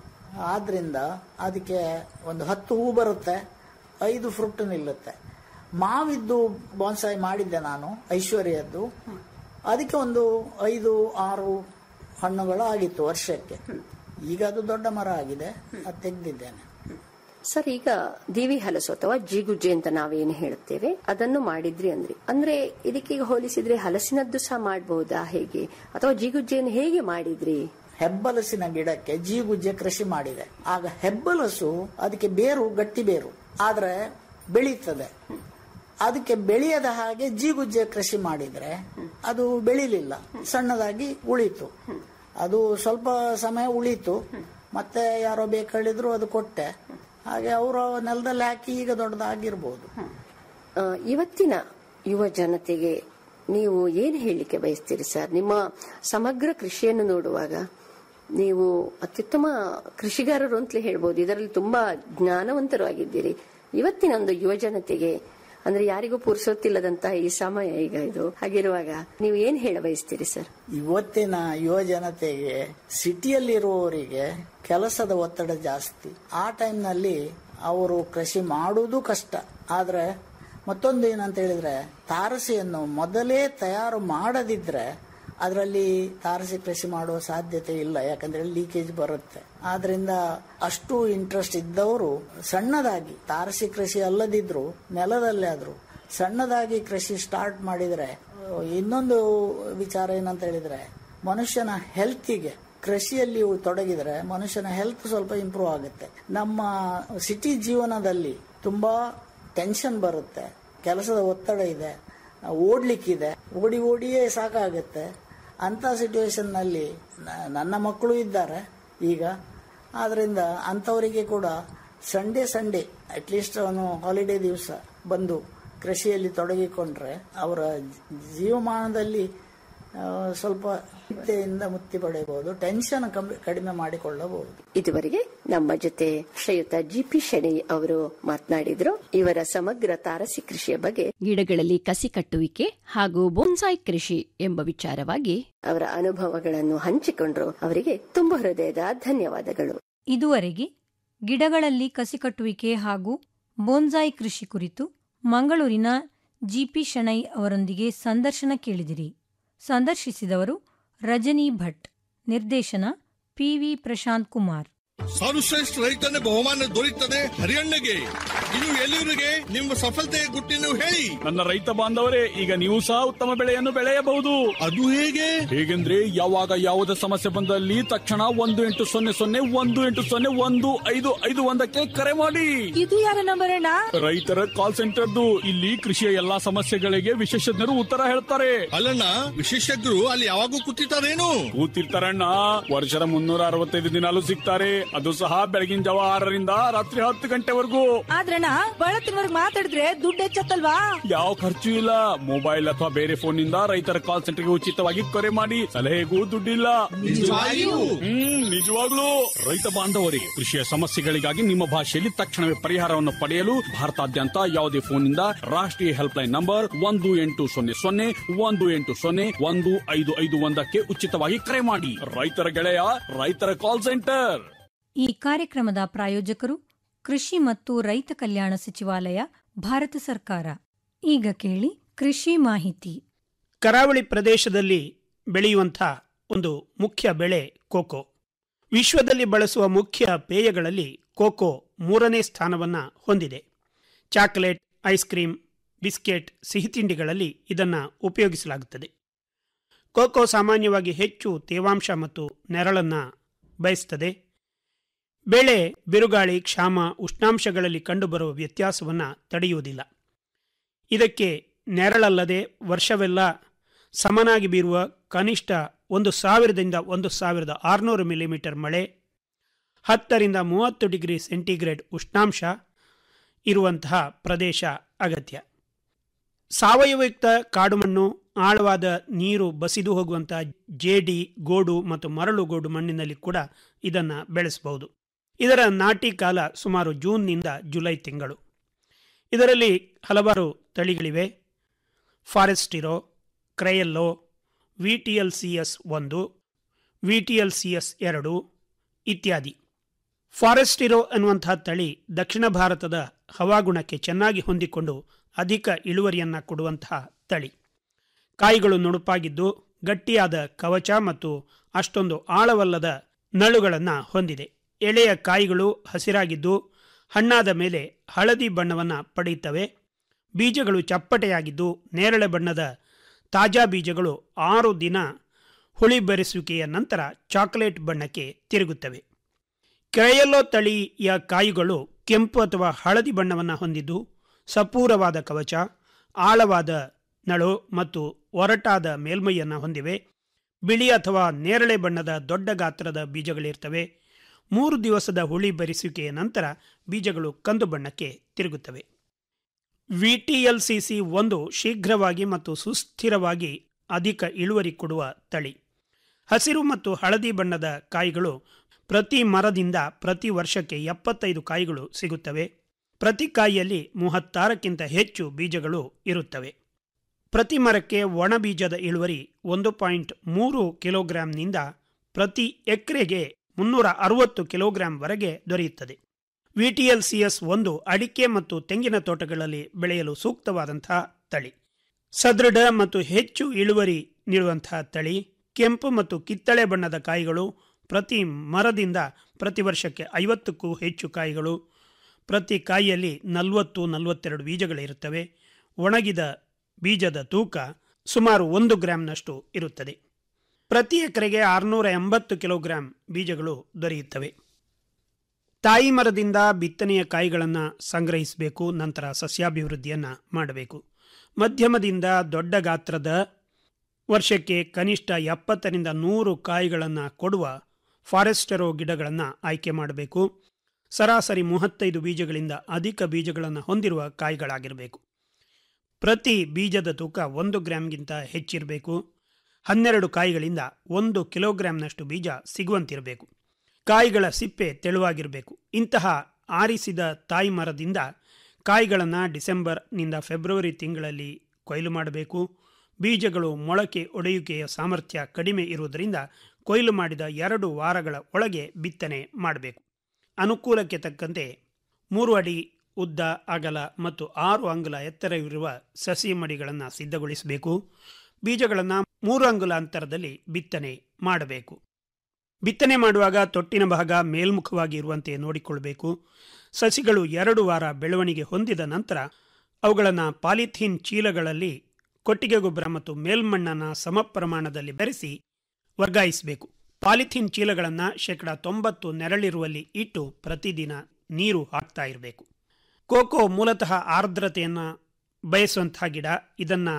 ಆದ್ರಿಂದ ಅದಕ್ಕೆ ಒಂದು ಹತ್ತು ಹೂ ಬರುತ್ತೆ ಐದು ಫ್ರೂಟ್ ನಿಲ್ಲುತ್ತೆ ಮಾವಿದ್ದು ಬಾನ್ಸಾಯ್ ಮಾಡಿದ್ದೆ ನಾನು ಐಶ್ವರ್ಯದ್ದು ಅದಕ್ಕೆ ಒಂದು ಐದು ಆರು ಹಣ್ಣುಗಳು ಆಗಿತ್ತು ವರ್ಷಕ್ಕೆ ಈಗ ಅದು ದೊಡ್ಡ ಮರ ಆಗಿದೆ ಅದು ತೆಗೆದಿದ್ದೇನೆ ಸರ್ ಈಗ ದಿವಿ ಹಲಸು ಅಥವಾ ಜಿಗುಜ್ಜೆ ಅಂತ ನಾವೇನು ಹೇಳುತ್ತೇವೆ ಅದನ್ನು ಮಾಡಿದ್ರಿ ಅಂದ್ರಿ ಅಂದ್ರೆ ಇದಕ್ಕೀಗ ಹೋಲಿಸಿದ್ರೆ ಹಲಸಿನದ್ದು ಸಹ ಮಾಡಬಹುದಾ ಹೇಗೆ ಅಥವಾ ಜಿಗುಜ್ಜೆಯನ್ನು ಹೇಗೆ ಮಾಡಿದ್ರಿ ಹೆಬ್ಬಲಸಿನ ಗಿಡಕ್ಕೆ ಜೀಗುಜ್ಜೆ ಕೃಷಿ ಮಾಡಿದೆ ಆಗ ಹೆಬ್ಬಲಸು ಅದಕ್ಕೆ ಬೇರು ಗಟ್ಟಿ ಬೇರು ಆದ್ರೆ ಬೆಳೀತದೆ ಅದಕ್ಕೆ ಬೆಳೆಯದ ಹಾಗೆ ಜೀಗುಜ್ಜೆ ಕೃಷಿ ಮಾಡಿದ್ರೆ ಅದು ಬೆಳಿಲಿಲ್ಲ ಸಣ್ಣದಾಗಿ ಉಳಿತು ಅದು ಸ್ವಲ್ಪ ಸಮಯ ಉಳಿತು ಮತ್ತೆ ಯಾರೋ ಬೇಕಾಳಿದ್ರು ಅದು ಕೊಟ್ಟೆ ಹಾಗೆ ಅವರು ನೆಲದಲ್ಲಿ ಹಾಕಿ ಈಗ ದೊಡ್ಡದಾಗಿರ್ಬೋದು ಆ, ಇವತ್ತಿನ ಯುವ ಜನತೆಗೆ ನೀವು ಏನು ಹೇಳಲಿಕ್ಕೆ ಬಯಸ್ತೀರಿ ಸರ್ ನಿಮ್ಮ ಸಮಗ್ರ ಕೃಷಿಯನ್ನು ನೋಡುವಾಗ ನೀವು ಅತ್ಯುತ್ತಮ ಕೃಷಿಗಾರರು ಅಂತಲೇ ಹೇಳ್ಬೋದು ಇದರಲ್ಲಿ ತುಂಬಾ ಜ್ಞಾನವಂತರು ಆಗಿದ್ದೀರಿ ಇವತ್ತಿನ ಒಂದು ಯುವ ಜನತೆಗೆ ಅಂದ್ರೆ ಯಾರಿಗೂ ಪುರ್ಸೊತ್ತಿಲ್ಲದಂತಹ ಈ ಸಮಯ ಈಗ ಇದು ಹಾಗಿರುವಾಗ ನೀವು ಏನ್ ಹೇಳ ಬಯಸ್ತೀರಿ ಸರ್ ಇವತ್ತಿನ ಯುವ ಜನತೆಗೆ ಸಿಟಿಯಲ್ಲಿರುವವರಿಗೆ ಕೆಲಸದ ಒತ್ತಡ ಜಾಸ್ತಿ ಆ ಟೈಮ್ನಲ್ಲಿ ಅವರು ಕೃಷಿ ಮಾಡುವುದು ಕಷ್ಟ ಆದ್ರೆ ಮತ್ತೊಂದು ಏನಂತ ಹೇಳಿದ್ರೆ ತಾರಸಿಯನ್ನು ಮೊದಲೇ ತಯಾರು ಮಾಡದಿದ್ರೆ ಅದರಲ್ಲಿ ತಾರಸಿ ಕೃಷಿ ಮಾಡುವ ಸಾಧ್ಯತೆ ಇಲ್ಲ ಯಾಕಂದ್ರೆ ಲೀಕೇಜ್ ಬರುತ್ತೆ ಆದ್ರಿಂದ ಅಷ್ಟು ಇಂಟ್ರೆಸ್ಟ್ ಇದ್ದವರು ಸಣ್ಣದಾಗಿ ತಾರಸಿ ಕೃಷಿ ಅಲ್ಲದಿದ್ರು ನೆಲದಲ್ಲೇ ಆದ್ರು ಸಣ್ಣದಾಗಿ ಕೃಷಿ ಸ್ಟಾರ್ಟ್ ಮಾಡಿದ್ರೆ ಅಹ್, ಇನ್ನೊಂದು ವಿಚಾರ ಏನಂತ ಹೇಳಿದ್ರೆ ಮನುಷ್ಯನ ಹೆಲ್ತಿಗೆ ಕೃಷಿಯಲ್ಲಿ ತೊಡಗಿದ್ರೆ ಮನುಷ್ಯನ ಹೆಲ್ತ್ ಸ್ವಲ್ಪ ಇಂಪ್ರೂವ್ ಆಗುತ್ತೆ ನಮ್ಮ ಸಿಟಿ ಜೀವನದಲ್ಲಿ ತುಂಬಾ ಟೆನ್ಷನ್ ಬರುತ್ತೆ ಕೆಲಸದ ಒತ್ತಡ ಇದೆ ಓಡ್ಲಿಕ್ಕಿದೆ ಓಡಿ ಓಡಿಯೇ ಸಾಕಾಗುತ್ತೆ ಅಂತ ಸಿಚುವೇಶನ್ ನಲ್ಲಿ ನ- ನನ್ನ ಮಕ್ಕಳು ಇದ್ದಾರೆ ಈಗ ಆದ್ರಿಂದ ಅಂಥವರಿಗೆ ಕೂಡ ಸಂಡೇ ಸಂಡೇ ಅಟ್ಲೀಸ್ಟ್ ಅವನು ಹಾಲಿಡೇ ದಿವಸ ಬಂದು ಕೃಷಿಯಲ್ಲಿ ತೊಡಗಿಕೊಂಡ್ರೆ ಅವರ ಜೀವಮಾನದಲ್ಲಿ ಆ, ಸ್ವಲ್ಪ ಚಿಂತೆಯಿಂದ ಮುಕ್ತಿ ಪಡೆಯಬಹುದು ಟೆನ್ಷನ್ ಕಮ್ಮಿ- ಕಡಿಮೆ ಮಾಡಿಕೊಳ್ಳಬಹುದು ಇದುವರೆಗೆ ನಮ್ಮ ಜೊತೆ ಶ್ರೀಯುತ ಜಿ ಪಿ ಶೆಣೈ ಅವರು ಮಾತನಾಡಿದ್ರು ಇವರ ಸಮಗ್ರ ತಾರಸಿ ಕೃಷಿಯ ಬಗ್ಗೆ ಗಿಡಗಳಲ್ಲಿ ಕಸಿ ಕಟ್ಟುವಿಕೆ ಹಾಗೂ ಬೋನ್ಸಾಯ್ ಕೃಷಿ ಎಂಬ ವಿಚಾರವಾಗಿ ಅವರ ಅನುಭವಗಳನ್ನು ಹಂಚಿಕೊಂಡ್ರು ಅವರಿಗೆ ತುಂಬ ಹೃದಯದ ಧನ್ಯವಾದಗಳು ಇದುವರೆಗೆ ಗಿಡಗಳಲ್ಲಿ ಕಸಿ ಕಟ್ಟುವಿಕೆ ಹಾಗೂ ಬೋನ್ಸಾಯ್ ಕೃಷಿ ಕುರಿತು ಮಂಗಳೂರಿನ ಜಿಪಿ ಶಣೈ ಅವರೊಂದಿಗೆ ಸಂದರ್ಶನ ಕೇಳಿದಿರಿ ಸಂದರ್ಶಿಸಿದವರು ರಜನಿ ಭಟ್ ನಿರ್ದೇಶನ ಪಿವಿ ಪ್ರಶಾಂತ್ ಕುಮಾರ್ ಸರ್ವಶ್ರೇಷ್ಠ ರೈತನ ಬಹುಮಾನ ದೊರೆಯುತ್ತದೆ ಹರಿಯಣ್ಣಗೆ ಇನ್ನು ಎಲ್ಲಿವರೆಗೆ ನಿಮ್ಮ ಸಫಲತೆಯ ಗುಟ್ಟಿನ ಹೇಳಿ ನನ್ನ ರೈತ ಬಾಂಧವರೇ ಈಗ ನೀವು ಸಹ ಉತ್ತಮ ಬೆಳೆಯನ್ನು ಬೆಳೆಯಬಹುದು ಅದು ಹೇಗೆ ಹೇಗೆಂದ್ರೆ ಯಾವಾಗ ಯಾವುದೇ ಸಮಸ್ಯೆ ಬಂದಲ್ಲಿ ತಕ್ಷಣ ಒಂದು ಎಂಟು ಸೊನ್ನೆ ಸೊನ್ನೆ ಒಂದು ಎಂಟು ಸೊನ್ನೆ ಒಂದು ಐದು ಐದು ಒಂದಕ್ಕೆ ಕರೆ ಮಾಡಿ ಇದು ಯಾರ ನಂಬರ್ ಅಣ್ಣ ರೈತರ ಕಾಲ್ ಸೆಂಟರ್ದು ಇಲ್ಲಿ ಕೃಷಿಯ ಎಲ್ಲಾ ಸಮಸ್ಯೆಗಳಿಗೆ ವಿಶೇಷಜ್ಞರು ಉತ್ತರ ಹೇಳ್ತಾರೆ ಅಲ್ಲಣ್ಣ ವಿಶೇಷಜ್ಞರು ಅಲ್ಲಿ ಯಾವಾಗೂ ಕೂತಿರ್ತಾರೇನು ಕೂತಿರ್ತಾರಣ್ಣ ವರ್ಷದ ಮುನ್ನೂರ ಅರವತ್ತೈದು ದಿನಾಲು ಸಿಗ್ತಾರೆ ಅದು ಸಹ ಬೆಳಗಿನ ಜಾವ ಆರರಿಂದ ರಾತ್ರಿ ಹತ್ತು ಗಂಟೆವರೆಗೂ ಆದ್ರಣ್ಣ ಬಳತ್ತಿನವರ್ಗ್ ಮಾತಾಡಿದ್ರೆ ದುಡ್ಡು ಹೆಚ್ಚತ್ತಲ್ವಾ ಯಾವ ಖರ್ಚು ಇಲ್ಲ ಮೊಬೈಲ್ ಅಥವಾ ಬೇರೆ ಫೋನ್ ನಿಂದ ರೈತರ ಕಾಲ್ ಸೆಂಟರ್ಗೆ ಉಚಿತವಾಗಿ ಕರೆ ಮಾಡಿ ಸಲಹೆಗೂ ದುಡ್ಡಿಲ್ಲ ನಿಜವಾಗಿಯೂ? ಹ್ಮ್ ನಿಜವಾಗ್ಲೂ ರೈತ ಬಾಂಧವರಿಗೆ ಕೃಷಿಯ ಸಮಸ್ಯೆಗಳಿಗಾಗಿ ನಿಮ್ಮ ಭಾಷೆಯಲ್ಲಿ ತಕ್ಷಣವೇ ಪರಿಹಾರವನ್ನು ಪಡೆಯಲು ಭಾರತಾದ್ಯಂತ ಯಾವುದೇ ಫೋನ್ ನಿಂದ ರಾಷ್ಟ್ರೀಯ ಹೆಲ್ಪ್ ಲೈನ್ ನಂಬರ್ ಒಂದು ಎಂಟು ಸೊನ್ನೆ ಸೊನ್ನೆ ಒಂದು ಎಂಟು ಸೊನ್ನೆ ಒಂದು ಐದು ಐದು ಒಂದಕ್ಕೆ ಉಚಿತವಾಗಿ ಕರೆ ಮಾಡಿ ರೈತರ ಗೆಳೆಯ ರೈತರ ಕಾಲ್ ಸೆಂಟರ್ ಈ ಕಾರ್ಯಕ್ರಮದ ಪ್ರಾಯೋಜಕರು ಕೃಷಿ ಮತ್ತು ರೈತ ಕಲ್ಯಾಣ ಸಚಿವಾಲಯ ಭಾರತ ಸರ್ಕಾರ ಈಗ ಕೇಳಿ ಕೃಷಿ ಮಾಹಿತಿ ಕರಾವಳಿ ಪ್ರದೇಶದಲ್ಲಿ ಬೆಳೆಯುವಂಥ ಒಂದು ಮುಖ್ಯ ಬೆಳೆ ಕೋಕೋ ವಿಶ್ವದಲ್ಲಿ ಬಳಸುವ ಮುಖ್ಯ ಪೇಯಗಳಲ್ಲಿ ಕೋಕೋ ಮೂರನೇ ಸ್ಥಾನವನ್ನು ಹೊಂದಿದೆ ಚಾಕೊಲೇಟ್ ಐಸ್ ಕ್ರೀಮ್ ಬಿಸ್ಕೆಟ್ ಸಿಹಿತಿಂಡಿಗಳಲ್ಲಿ ಇದನ್ನು ಉಪಯೋಗಿಸಲಾಗುತ್ತದೆ ಕೋಕೋ ಸಾಮಾನ್ಯವಾಗಿ ಹೆಚ್ಚು ತೇವಾಂಶ ಮತ್ತು ನೆರಳನ್ನು ಬಯಸುತ್ತದೆ ಬೆಳೆ ಬಿರುಗಾಳಿ ಕ್ಷಾಮ ಉಷ್ಣಾಂಶಗಳಲ್ಲಿ ಕಂಡುಬರುವ ವ್ಯತ್ಯಾಸವನ್ನು ತಡೆಯುವುದಿಲ್ಲ ಇದಕ್ಕೆ ನೆರಳಲ್ಲದೆ ವರ್ಷವೆಲ್ಲ ಸಮನಾಗಿ ಬೀರುವ ಕನಿಷ್ಠ ಒಂದು ಸಾವಿರದಿಂದ ಒಂದು ಸಾವಿರದ ಆರುನೂರು ಮಿಲಿಮೀಟರ್ ಮಳೆ ಹತ್ತರಿಂದ ಮೂವತ್ತು ಡಿಗ್ರಿ ಸೆಂಟಿಗ್ರೇಡ್ ಉಷ್ಣಾಂಶ ಇರುವಂತಹ ಪ್ರದೇಶ ಅಗತ್ಯ ಸಾವಯವಯುಕ್ತ ಕಾಡುಮಣ್ಣು ಆಳವಾದ ನೀರು ಬಸಿದು ಹೋಗುವಂತಹ ಜೇಡಿ ಗೋಡು ಮತ್ತು ಮರಳು ಗೋಡು ಮಣ್ಣಿನಲ್ಲಿ ಕೂಡ ಇದನ್ನು ಬೆಳೆಸಬಹುದು ಇದರ ನಾಟಿ ಕಾಲ ಸುಮಾರು ಜೂನ್ನಿಂದ ಜುಲೈ ತಿಂಗಳು ಇದರಲ್ಲಿ ಹಲವಾರು ತಳಿಗಳಿವೆ Forastero Criollo V T L C S ಒಂದು V T L C S ಎರಡು ಇತ್ಯಾದಿ ಫಾರೆಸ್ಟಿರೋ ಅನ್ನುವಂತಹ ತಳಿ ದಕ್ಷಿಣ ಭಾರತದ ಹವಾಗುಣಕ್ಕೆ ಚೆನ್ನಾಗಿ ಹೊಂದಿಕೊಂಡು ಅಧಿಕ ಇಳುವರಿಯನ್ನು ಕೊಡುವಂತಹ ತಳಿ ಕಾಯಿಗಳು ನುಣುಪಾಗಿದ್ದು ಗಟ್ಟಿಯಾದ ಕವಚ ಮತ್ತು ಅಷ್ಟೊಂದು ಆಳವಲ್ಲದ ನಳುಗಳನ್ನು ಹೊಂದಿದೆ ಎಳೆಯ ಕಾಯಿಗಳು ಹಸಿರಾಗಿದ್ದು ಹಣ್ಣಾದ ಮೇಲೆ ಹಳದಿ ಬಣ್ಣವನ್ನು ಪಡೆಯುತ್ತವೆ ಬೀಜಗಳು ಚಪ್ಪಟೆಯಾಗಿದ್ದು ನೇರಳೆ ಬಣ್ಣದ ತಾಜಾ ಬೀಜಗಳು ಆರು ದಿನ ಹುಳಿ ಬೆರೆಸುವಿಕೆಯ ನಂತರ ಚಾಕೊಲೇಟ್ ಬಣ್ಣಕ್ಕೆ ತಿರುಗುತ್ತವೆ ಕ್ರಯಲ್ಲೋ ತಳಿಯ ಕಾಯಿಗಳು ಕೆಂಪು ಅಥವಾ ಹಳದಿ ಬಣ್ಣವನ್ನು ಹೊಂದಿದ್ದು ಸಪೂರವಾದ ಕವಚ ಆಳವಾದ ನಳು ಮತ್ತು ಒರಟಾದ ಮೇಲ್ಮೈಯನ್ನು ಹೊಂದಿವೆ ಬಿಳಿ ಅಥವಾ ನೇರಳೆ ಬಣ್ಣದ ದೊಡ್ಡ ಗಾತ್ರದ ಬೀಜಗಳಿರ್ತವೆ ಮೂರು ದಿವಸದ ಹುಳಿ ಬೆರೆಸುವಿಕೆಯ ನಂತರ ಬೀಜಗಳು ಕಂದು ಬಣ್ಣಕ್ಕೆ ತಿರುಗುತ್ತವೆ ವಿಟಿಎಲ್ಸಿಸಿ ಒಂದು ಶೀಘ್ರವಾಗಿ ಮತ್ತು ಸುಸ್ಥಿರವಾಗಿ ಅಧಿಕ ಇಳುವರಿ ಕೊಡುವ ತಳಿ ಹಸಿರು ಮತ್ತು ಹಳದಿ ಬಣ್ಣದ ಕಾಯಿಗಳು ಪ್ರತಿ ಮರದಿಂದ ಪ್ರತಿ ವರ್ಷಕ್ಕೆ ಎಪ್ಪತ್ತೈದು ಕಾಯಿಗಳು ಸಿಗುತ್ತವೆ ಪ್ರತಿ ಕಾಯಿಯಲ್ಲಿ ಮೂವತ್ತಾರಕ್ಕಿಂತ ಹೆಚ್ಚು ಬೀಜಗಳು ಇರುತ್ತವೆ ಪ್ರತಿ ಮರಕ್ಕೆ ಒಣ ಬೀಜದ ಇಳುವರಿ ಒಂದು ಪಾಯಿಂಟ್ ಮೂರು ಕಿಲೋಗ್ರಾಂನಿಂದ ಪ್ರತಿ ಎಕರೆಗೆ ಮುನ್ನೂರ ಅರವತ್ತು ಕಿಲೋಗ್ರಾಂವರೆಗೆ ದೊರೆಯುತ್ತದೆ ವಿಟಿಎಲ್ಸಿಎಸ್ ಒಂದು ಅಡಿಕೆ ಮತ್ತು ತೆಂಗಿನ ತೋಟಗಳಲ್ಲಿ ಬೆಳೆಯಲು ಸೂಕ್ತವಾದಂತಹ ತಳಿ ಸದೃಢ ಮತ್ತು ಹೆಚ್ಚು ಇಳುವರಿ ನೀಡುವಂತಹ ತಳಿ ಕೆಂಪು ಮತ್ತು ಕಿತ್ತಳೆ ಬಣ್ಣದ ಕಾಯಿಗಳು ಪ್ರತಿ ಮರದಿಂದ ಪ್ರತಿ ವರ್ಷಕ್ಕೆ ಐವತ್ತಕ್ಕೂ ಹೆಚ್ಚು ಕಾಯಿಗಳು ಪ್ರತಿ ಕಾಯಿಯಲ್ಲಿ ನಲವತ್ತು ನಲವತ್ತೆರಡು ಬೀಜಗಳಿರುತ್ತವೆ ಒಣಗಿದ ಬೀಜದ ತೂಕ ಸುಮಾರು ಒಂದು ಗ್ರಾಂನಷ್ಟು ಇರುತ್ತದೆ ಪ್ರತಿ ಎಕರೆಗೆ ಆರುನೂರ ಎಂಬತ್ತು ಕಿಲೋಗ್ರಾಂ ಬೀಜಗಳು ದೊರೆಯುತ್ತವೆ ತಾಯಿ ಮರದಿಂದ ಬಿತ್ತನೆಯ ಕಾಯಿಗಳನ್ನು ಸಂಗ್ರಹಿಸಬೇಕು ನಂತರ ಸಸ್ಯಾಭಿವೃದ್ಧಿಯನ್ನು ಮಾಡಬೇಕು ಮಧ್ಯಮದಿಂದ ದೊಡ್ಡ ಗಾತ್ರದ ವರ್ಷಕ್ಕೆ ಕನಿಷ್ಠ ಎಪ್ಪತ್ತರಿಂದ ನೂರು ಕಾಯಿಗಳನ್ನು ಕೊಡುವ ಫಾರೆಸ್ಟೆರೋ ಗಿಡಗಳನ್ನು ಆಯ್ಕೆ ಮಾಡಬೇಕು ಸರಾಸರಿ ಮೂವತ್ತೈದು ಬೀಜಗಳಿಂದ ಅಧಿಕ ಬೀಜಗಳನ್ನು ಹೊಂದಿರುವ ಕಾಯಿಗಳಾಗಿರಬೇಕು ಪ್ರತಿ ಬೀಜದ ತೂಕ ಒಂದು ಗ್ರಾಂಗಿಂತ ಹೆಚ್ಚಿರಬೇಕು ಹನ್ನೆರಡು ಕಾಯಿಗಳಿಂದ ಒಂದು ಕಿಲೋಗ್ರಾಂನಷ್ಟು ಬೀಜ ಸಿಗುವಂತಿರಬೇಕು ಕಾಯಿಗಳ ಸಿಪ್ಪೆ ತೆಳುವಾಗಿರಬೇಕು ಇಂತಹ ಆರಿಸಿದ ತಾಯಿ ಮರದಿಂದ ಕಾಯಿಗಳನ್ನು ಡಿಸೆಂಬರ್ನಿಂದ ಫೆಬ್ರವರಿ ತಿಂಗಳಲ್ಲಿ ಕೊಯ್ಲು ಮಾಡಬೇಕು ಬೀಜಗಳು ಮೊಳಕೆ ಒಡೆಯುವಿಕೆಯ ಸಾಮರ್ಥ್ಯ ಕಡಿಮೆ ಇರುವುದರಿಂದ ಕೊಯ್ಲು ಮಾಡಿದ ಎರಡು ವಾರಗಳ ಒಳಗೆ ಬಿತ್ತನೆ ಮಾಡಬೇಕು ಅನುಕೂಲಕ್ಕೆ ತಕ್ಕಂತೆ ಮೂರು ಅಡಿ ಉದ್ದ ಅಗಲ ಮತ್ತು ಆರು ಅಂಗುಲ ಎತ್ತರವಿರುವ ಸಸಿ ಮಡಿಗಳನ್ನು ಸಿದ್ಧಗೊಳಿಸಬೇಕು ಬೀಜಗಳನ್ನು ಮೂರು ಅಂಗುಲ ಅಂತರದಲ್ಲಿ ಬಿತ್ತನೆ ಮಾಡಬೇಕು ಬಿತ್ತನೆ ಮಾಡುವಾಗ ತೊಟ್ಟಿನ ಭಾಗ ಮೇಲ್ಮುಖವಾಗಿ ಇರುವಂತೆ ನೋಡಿಕೊಳ್ಳಬೇಕು ಸಸಿಗಳು ಎರಡು ವಾರ ಬೆಳವಣಿಗೆ ಹೊಂದಿದ ನಂತರ ಅವುಗಳನ್ನು ಪಾಲಿಥೀನ್ ಚೀಲಗಳಲ್ಲಿ ಕೊಟ್ಟಿಗೆ ಗೊಬ್ಬರ ಮತ್ತು ಮೇಲ್ಮಣ್ಣನ್ನು ಸಮ ಪ್ರಮಾಣದಲ್ಲಿ ಬೆರೆಸಿ ವರ್ಗಾಯಿಸಬೇಕು ಪಾಲಿಥೀನ್ ಚೀಲಗಳನ್ನು ಶೇಕಡ ತೊಂಬತ್ತು ನೆರಳಿರುವಲ್ಲಿ ಇಟ್ಟು ಪ್ರತಿದಿನ ನೀರು ಹಾಕ್ತಾ ಇರಬೇಕು ಕೋಕೋ ಮೂಲತಃ ಆರ್ದ್ರತೆಯನ್ನು ಬಯಸುವಂತಹ ಗಿಡ ಇದನ್ನು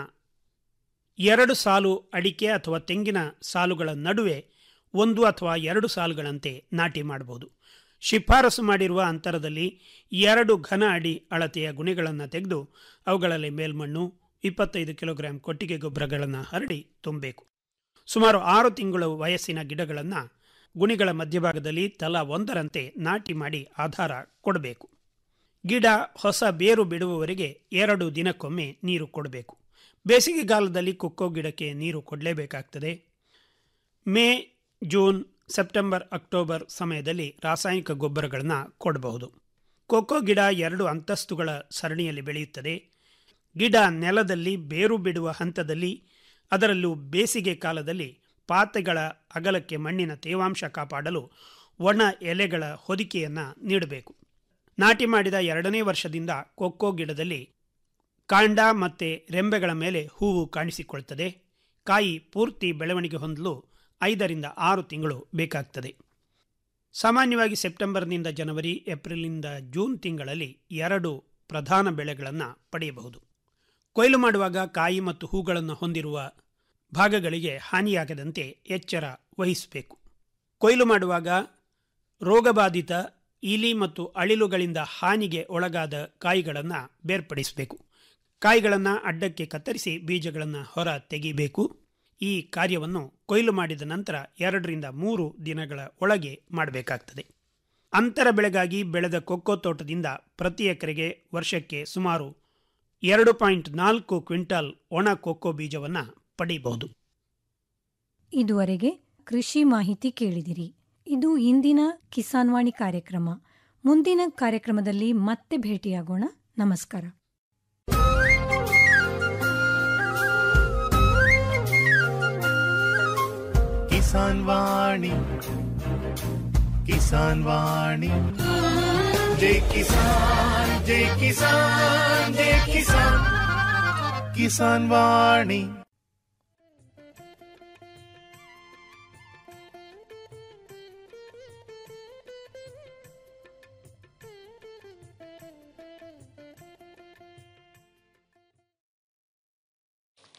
ಎರಡು ಸಾಲು ಅಡಿಕೆ ಅಥವಾ ತೆಂಗಿನ ಸಾಲುಗಳ ನಡುವೆ ಒಂದು ಅಥವಾ ಎರಡು ಸಾಲುಗಳಂತೆ ನಾಟಿ ಮಾಡಬಹುದು ಶಿಫಾರಸು ಮಾಡಿರುವ ಅಂತರದಲ್ಲಿ ಎರಡು ಘನ ಅಡಿ ಅಳತೆಯ ಗುಣಿಗಳನ್ನು ತೆಗೆದು ಅವುಗಳಲ್ಲಿ ಮೇಲ್ಮಣ್ಣು ಇಪ್ಪತ್ತೈದು ಕಿಲೋಗ್ರಾಂ ಕೊಟ್ಟಿಗೆ ಗೊಬ್ಬರಗಳನ್ನು ಹರಡಿ ತುಂಬಬೇಕು ಸುಮಾರು ಆರು ತಿಂಗಳು ವಯಸ್ಸಿನ ಗಿಡಗಳನ್ನು ಗುಣಿಗಳ ಮಧ್ಯಭಾಗದಲ್ಲಿ ತಲಾ ಒಂದರಂತೆ ನಾಟಿ ಮಾಡಿ ಆಧಾರ ಕೊಡಬೇಕು ಗಿಡ ಹೊಸ ಬೇರು ಬಿಡುವವರೆಗೆ ಎರಡು ದಿನಕ್ಕೊಮ್ಮೆ ನೀರು ಕೊಡಬೇಕು ಬೇಸಿಗೆಗಾಲದಲ್ಲಿ ಕೊಕ್ಕೋ ಗಿಡಕ್ಕೆ ನೀರು ಕೊಡಲೇಬೇಕಾಗ್ತದೆ ಮೇ ಜೂನ್ ಸೆಪ್ಟೆಂಬರ್ ಅಕ್ಟೋಬರ್ ಸಮಯದಲ್ಲಿ ರಾಸಾಯನಿಕ ಗೊಬ್ಬರಗಳನ್ನು ಕೊಡಬಹುದು ಕೊಕ್ಕೋ ಗಿಡ ಎರಡು ಅಂತಸ್ತುಗಳ ಸರಣಿಯಲ್ಲಿ ಬೆಳೆಯುತ್ತದೆ ಗಿಡ ನೆಲದಲ್ಲಿ ಬೇರು ಬಿಡುವ ಹಂತದಲ್ಲಿ ಅದರಲ್ಲೂ ಬೇಸಿಗೆ ಕಾಲದಲ್ಲಿ ಪಾತೆಗಳ ಅಗಲಕ್ಕೆ ಮಣ್ಣಿನ ತೇವಾಂಶ ಕಾಪಾಡಲು ಒಣ ಎಲೆಗಳ ಹೊದಿಕೆಯನ್ನು ನೀಡಬೇಕು ನಾಟಿ ಮಾಡಿದ ಎರಡನೇ ವರ್ಷದಿಂದ ಕೊಕ್ಕೋ ಗಿಡದಲ್ಲಿ ಕಾಂಡ ಮತ್ತು ರೆಂಬೆಗಳ ಮೇಲೆ ಹೂವು ಕಾಣಿಸಿಕೊಳ್ತದೆ ಕಾಯಿ ಪೂರ್ತಿ ಬೆಳವಣಿಗೆ ಹೊಂದಲು ಐದರಿಂದ ಆರು ತಿಂಗಳು ಬೇಕಾಗ್ತದೆ ಸಾಮಾನ್ಯವಾಗಿ ಸೆಪ್ಟೆಂಬರ್ನಿಂದ ಜನವರಿ ಏಪ್ರಿಲ್ನಿಂದ ಜೂನ್ ತಿಂಗಳಲ್ಲಿ ಎರಡು ಪ್ರಧಾನ ಬೆಳೆಗಳನ್ನು ಪಡೆಯಬಹುದು ಕೊಯ್ಲು ಮಾಡುವಾಗ ಕಾಯಿ ಮತ್ತು ಹೂಗಳನ್ನು ಹೊಂದಿರುವ ಭಾಗಗಳಿಗೆ ಹಾನಿಯಾಗದಂತೆ ಎಚ್ಚರ ವಹಿಸಬೇಕು ಕೊಯ್ಲು ಮಾಡುವಾಗ ರೋಗಬಾಧಿತ ಇಲಿ ಮತ್ತು ಅಳಿಲುಗಳಿಂದ ಹಾನಿಗೆ ಒಳಗಾದ ಕಾಯಿಗಳನ್ನು ಬೇರ್ಪಡಿಸಬೇಕು ಕಾಯಿಗಳನ್ನು ಅಡ್ಡಕ್ಕೆ ಕತ್ತರಿಸಿ ಬೀಜಗಳನ್ನು ಹೊರ ತೆಗೆಯಬೇಕು ಈ ಕಾರ್ಯವನ್ನು ಕೊಯ್ಲು ಮಾಡಿದ ನಂತರ ಎರಡರಿಂದ ಮೂರು ದಿನಗಳ ಒಳಗೆ ಮಾಡಬೇಕಾಗ್ತದೆ ಅಂತರ ಬೆಳೆಗಾಗಿ ಬೆಳೆದ ಕೊಕ್ಕೋ ತೋಟದಿಂದ ಪ್ರತಿ ಎಕರೆಗೆ ವರ್ಷಕ್ಕೆ ಸುಮಾರು ಎರಡು ಪಾಯಿಂಟ್ ನಾಲ್ಕು ಕ್ವಿಂಟಾಲ್ ಒಣ ಕೊಕ್ಕೋ ಬೀಜವನ್ನು ಪಡೆಯಬಹುದು ಇದುವರೆಗೆ ಕೃಷಿ ಮಾಹಿತಿ ಕೇಳಿದಿರಿ ಇದು ಇಂದಿನ ಕಿಸಾನ್ವಾಣಿ ಕಾರ್ಯಕ್ರಮ ಮುಂದಿನ ಕಾರ್ಯಕ್ರಮದಲ್ಲಿ ಮತ್ತೆ ಭೇಟಿಯಾಗೋಣ ನಮಸ್ಕಾರ किसान वाणी किसान वाणी जय किसान जय किसान जय किसान किसान वाणी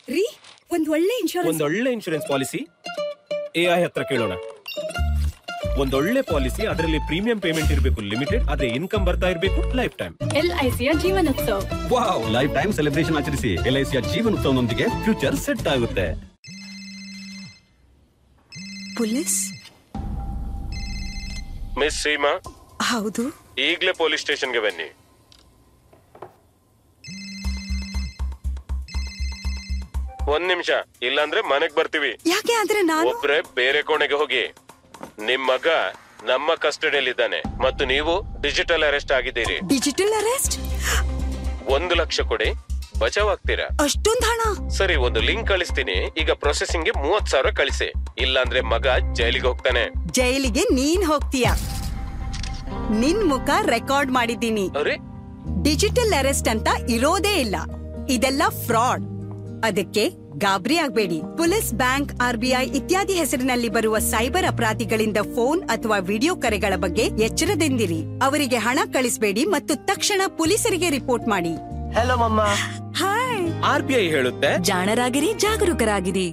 ರೀ ಒಂದ್ ಒಳ್ಳೆ ಇನ್ಶೂರೆನ್ಸ್ ಒಂದೊಳ್ಳೆ ಇನ್ಶೂರೆನ್ಸ್ ಪಾಲಿಸಿ ಎ ಐ ಹತ್ರ ಕೇಳೋಣ ಒಂದೊಳ್ಳೆ ಪಾಲಿಸಿ ಅದರಲ್ಲಿ ಪ್ರೀಮಿಯಂ ಪೇಮೆಂಟ್ ಇರಬೇಕು ಲಿಮಿಟೆಡ್ ಅದೇ ಇನ್ಕಮ್ ಬರ್ತಾ ಇರಬೇಕು ಲೈಫ್ ಟೈಮ್ ಎಲ್ಐಸಿಯ Jeevanotsav wow life time celebration ಆಚರಿಸಿ ಎಲ್ಐಸಿಯ ಜೀವನೋತ್ಸವನೊಂದಿಗೆ ಫ್ಯೂಚರ್ ಸೆಟ್ ಆಗುತ್ತೆ ಪೊಲೀಸ್ ಮಿಸ್ ಸೀಮಾ ಹೌದು ಈಗಲೇ ಪೊಲೀಸ್ ಸ್ಟೇಷನ್ಗೆ ಬನ್ನಿ ಒಂದ್ ನಿಮಿಷ ಇಲ್ಲಾಂದ್ರೆ ಮನೆಗ್ ಬರ್ತೀವಿ ಯಾಕೆ ಆದ್ರೆ ನಾನು ಒಬ್ರೆ ಬೇರೆ ಕೋಣೆಗೆ ಹೋಗಿ ನಿಮ್ ಮಗ ನಮ್ಮ ಕಸ್ಟಡಿಯಲ್ಲಿದ್ದಾನೆ ಮತ್ತು ನೀವು ಡಿಜಿಟಲ್ ಅರೆಸ್ಟ್ ಆಗಿದ್ದೀರಿ ಡಿಜಿಟಲ್ ಅರೆಸ್ಟ್ ಒಂದು ಲಕ್ಷ ಕೊಡಿ ಬಚಾವ್ ಆಗ್ತೀರಾ ಅಷ್ಟೊಂದ್ ಹಣ ಸರಿ ಒಂದು ಲಿಂಕ್ ಕಳಿಸ್ತೀನಿ ಈಗ ಪ್ರೊಸೆಸಿಂಗ್ ಗೆ ಮೂವತ್ ಸಾವಿರ ಕಳಿಸಿ ಇಲ್ಲಾಂದ್ರೆ ಮಗ ಜೈಲಿಗೆ ಹೋಗ್ತಾನೆ ಜೈಲಿಗೆ ನೀನ್ ಹೋಗ್ತೀಯ ನಿನ್ ಮುಖ ರೆಕಾರ್ಡ್ ಮಾಡಿದ್ದೀನಿ ಅರೆ ಡಿಜಿಟಲ್ ಅರೆಸ್ಟ್ ಅಂತ ಇರೋದೇ ಇಲ್ಲ ಇದೆಲ್ಲ ಫ್ರಾಡ್ ಅದಕ್ಕೆ ಗಾಬರಿ ಆಗ್ಬೇಡಿ ಪೊಲೀಸ್ ಬ್ಯಾಂಕ್ ಆರ್ಬಿಐ ಇತ್ಯಾದಿ ಹೆಸರಿನಲ್ಲಿ ಬರುವ ಸೈಬರ್ ಅಪರಾಧಿಗಳಿಂದ ಫೋನ್ ಅಥವಾ ವಿಡಿಯೋ ಕರೆಗಳ ಬಗ್ಗೆ ಎಚ್ಚರದಿಂದಿರಿ ಅವರಿಗೆ ಹಣ ಕಳಿಸಬೇಡಿ ಮತ್ತು ತಕ್ಷಣ ಪೊಲೀಸರಿಗೆ ರಿಪೋರ್ಟ್ ಮಾಡಿ ಹಲೋ ಮಮ್ಮ ಹಾಯ್ ಆರ್ ಬಿ ಐ ಹೇಳುತ್ತೆ ಜಾಣರಾಗಿರಿ ಜಾಗರೂಕರಾಗಿರಿ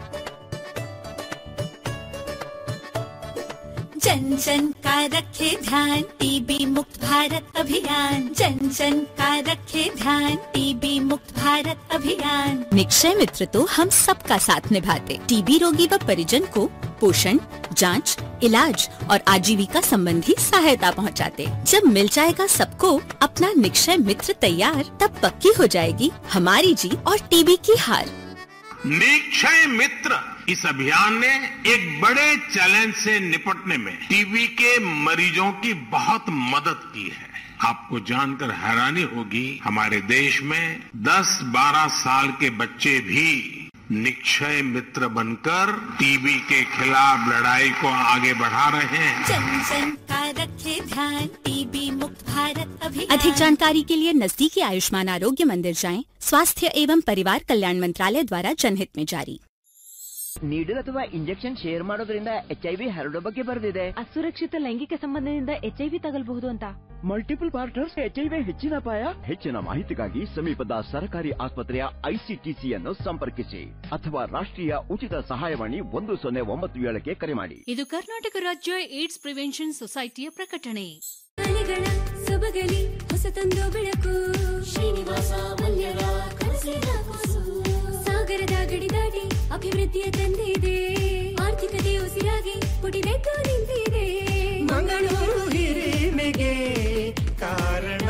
जन जन का रखे ध्यान टीबी मुक्त भारत अभियान जन जन का रखे ध्यान टीबी मुक्त भारत अभियान निक्षय मित्र तो हम सबका साथ निभाते टीबी रोगी व परिजन को पोषण जांच, इलाज और आजीविका संबंधी सहायता पहुंचाते। जब मिल जाएगा सबको अपना निक्षय मित्र तैयार तब पक्की हो जाएगी हमारी जीत और टीबी की हार निक्षय मित्र इस अभियान ने एक बड़े चैलेंज से निपटने में टीबी के मरीजों की बहुत मदद की है आपको जानकर हैरानी होगी हमारे देश में 10-12 साल के बच्चे भी निक्षय मित्र बनकर टीबी के खिलाफ लड़ाई को आगे बढ़ा रहे हैं जन जन का रखे ध्यान टीबी मुक्त भारत अभियान अधिक जानकारी के लिए नजदीकी आयुष्मान आरोग्य मंदिर जाएं स्वास्थ्य एवं परिवार कल्याण मंत्रालय द्वारा जनहित में जारी ನೀಡಲ್ ಅಥವಾ ಇಂಜೆಕ್ಷನ್ ಶೇರ್ ಮಾಡೋದ್ರಿಂದ ಎಚ್ ಐ ವಿ ಹರಡೋ ಬಗ್ಗೆ ಬರೆದಿದೆ ಅಸುರಕ್ಷಿತ ಲೈಂಗಿಕ ಸಂಬಂಧದಿಂದ ಎಚ್ಐವಿ ತಗಲ್ಬಹುದು ಅಂತ multiple partners H I V ಹೆಚ್ಚಿನ ಅಪಾಯ ಹೆಚ್ಚಿನ ಮಾಹಿತಿಗಾಗಿ ಸಮೀಪದ ಸರ್ಕಾರಿ ಆಸ್ಪತ್ರೆಯ ಐಸಿಟಿಸಿಯನ್ನು ಸಂಪರ್ಕಿಸಿ ಅಥವಾ ರಾಷ್ಟ್ರೀಯ ಉಚಿತ ಸಹಾಯವಾಣಿ ಒಂದು ಸೊನ್ನೆ ಒಂಬತ್ತು ಏಳಕ್ಕೆ ಕರೆ ಮಾಡಿ ಇದು ಕರ್ನಾಟಕ ರಾಜ್ಯ ಏಡ್ಸ್ ಪ್ರಿವೆನ್ಷನ್ ಸೊಸೈಟಿಯ ಪ್ರಕಟಣೆ ಅಲೆಗಳ ಸೊಬಗಲಿ ಹೊಸತೊಂದು ಬೆಳಕು ಶ್ರೀನಿವಾಸ ಮಲ್ಯರ ಕನಸಿನ ಕೂಸು ಸಾಗರದ ಗಡಿ ದಾಟಿ ಅಭಿವೃದ್ಧಿಯ ತಂದಿದೆ ಆರ್ಥಿಕತೆ ಉಸಿರಾಗಿ ಪುಟಿದೆದ್ದು ನಿಂತಿದೆ ಮಂಗಳೂರು ಹಿರಿಮೆಗೆ ಕಾರಣ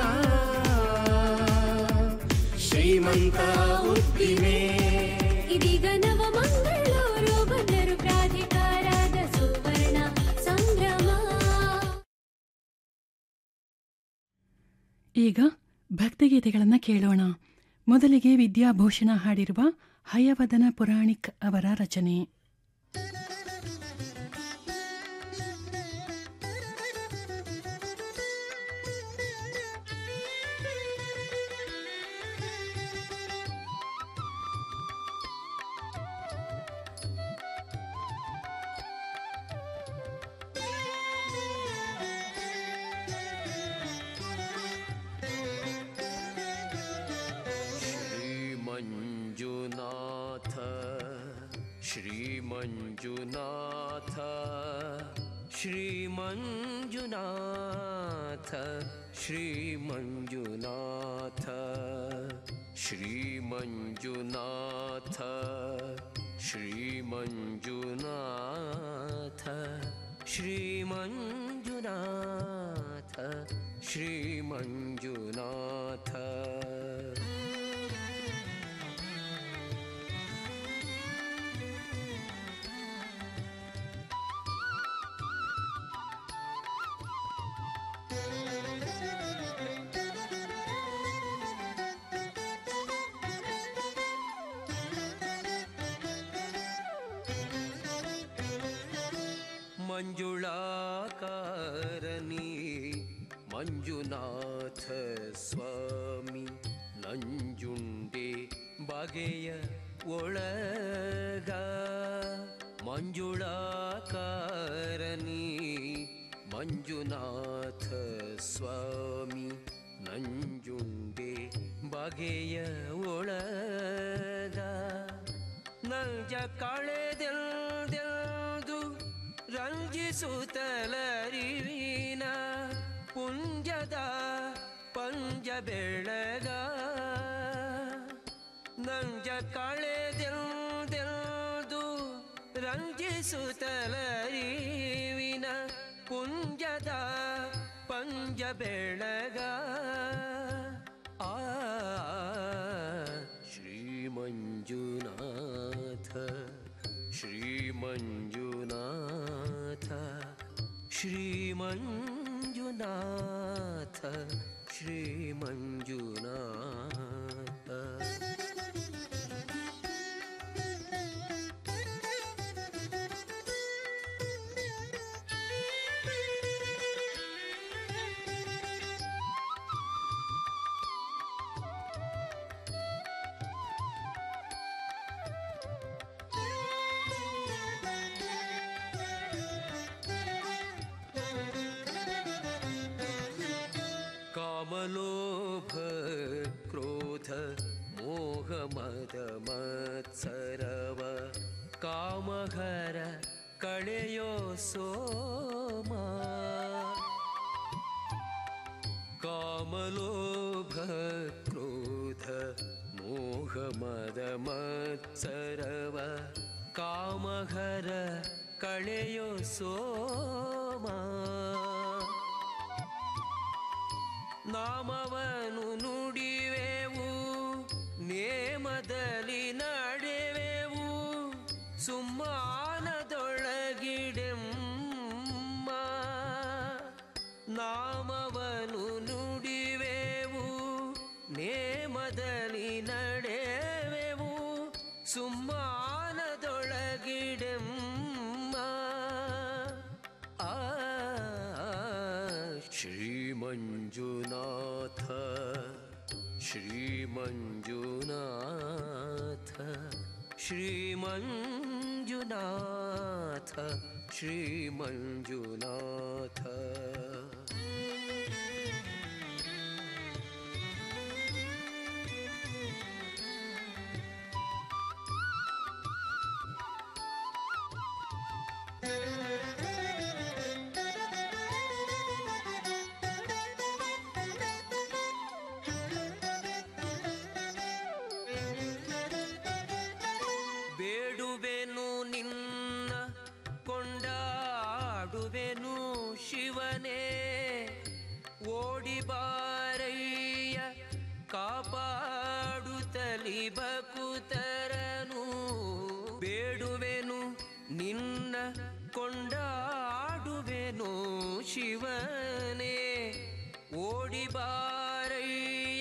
ಶ್ರೀಮಂತ ಉದ್ದಿಮೆ ಇದೀಗ ನವ ಮಂಗಳೂರು ಬಂದರು ಪ್ರಾಧಿಕಾರದ ಸುವರ್ಣ ಸಂಭ್ರಮ ಈಗ ಭಕ್ತಿಗೀತೆಗಳನ್ನು ಕೇಳೋಣ ಮೊದಲಿಗೆ ವಿದ್ಯಾಭೂಷಣ ಹಾಡಿರುವ ಹಯವದನ ಪುರಾಣಿಕ್ ಅವರ ರಚನೆ श्रीमञ्जुनाथ श्रीमञ्जुनाथ श्रीमञ्जुनाथ श्रीमञ्जुनाथ श्रीमञ्जुनाथ श्रीमञ्जुनाथ श्रीमञ्जुनाथ श्रीमञ्जुनाथ ಮಂಜುಳಾಕಾರನಿ ಮಂಜುನಾಥ ಸ್ವಾಮಿ ನಂಜುಂಡೆ ಬಗೆಯ ಒಳಗ ಮಂಜುಳಾಕಾರನಿ ಮಂಜುನಾಥ ಸ್ವಾಮಿ ನಂಜುಂಡೆ ಬಗೆಯ ಒಳಗ ನಂಜ ಕಳೆದೆಲ್ದೆಲ್ದು ರಂಜಿಸುತ್ತಲರಿವಿನ ಪುಂಜದ ಪಂಜ ಬೆಳಗ ನಂಜ ಕಳೆದೆಲ್ದೆಲ್ದು ರಂಜಿಸುತ್ತಲರಿವಿನ ಪುಂಜದ ಪಂಜ ಬೆಳಗ ಆ ಶ್ರೀ ಮಂಜುನಾಥ ಶ್ರೀ ಮಂಜುನಾಥ ಶ್ರೀ ಮಂಜುನಾಥ ಶ್ರೀ ಮಂಜುನಾಥ कामलोभ क्रोध मोह मद मत्सरव कामहर कಳೆಯೋ ಸೋಮ ಕಾಮಲೋಭ ಕ್ರೋಧ ಮೋಹ ಮದ ಮತ್ಸರವ ಕಾಮಹರ ಕಳೆಯೋ ಸೋಮ ನಾಮವನು ನುಡಿವೆವು ನೇಮದಲ್ಲಿ ನಡೆವೆವು ಸುಮ್ಮಾನದೊಳಗಿಡೆಮ್ಮ ನಾಮವನು ನುಡಿವೆವು ನೇಮದಲ್ಲಿ ನಡೆವೆವು ಸುಮ್ಮಾನದೊಳಗಿಡೆಮ್ಮ ಆ ಶ್ರೀ ಮಂಜುನಾಥ ಶ್ರೀ ಮಂಜುನಾಥ ಶ್ರೀ ಮಂಜುನಾಥ ಶ್ರೀ ಮಂಜುನಾಥ ಬೇಡುವೆನು ನಿನ್ನ ಕೊಂಡಾಡುವೆನು ಶಿವನೇ ಓಡಿ ಬಾರಯ್ಯ ಕಾಪಾಡುತ್ತಲಿ ಬಕುತರನು ಬೇಡುವೆನು ನಿನ್ನ ಕೊಂಡಾಡುವೆನು ಶಿವನೇ ಓಡಿ ಬಾರಯ್ಯ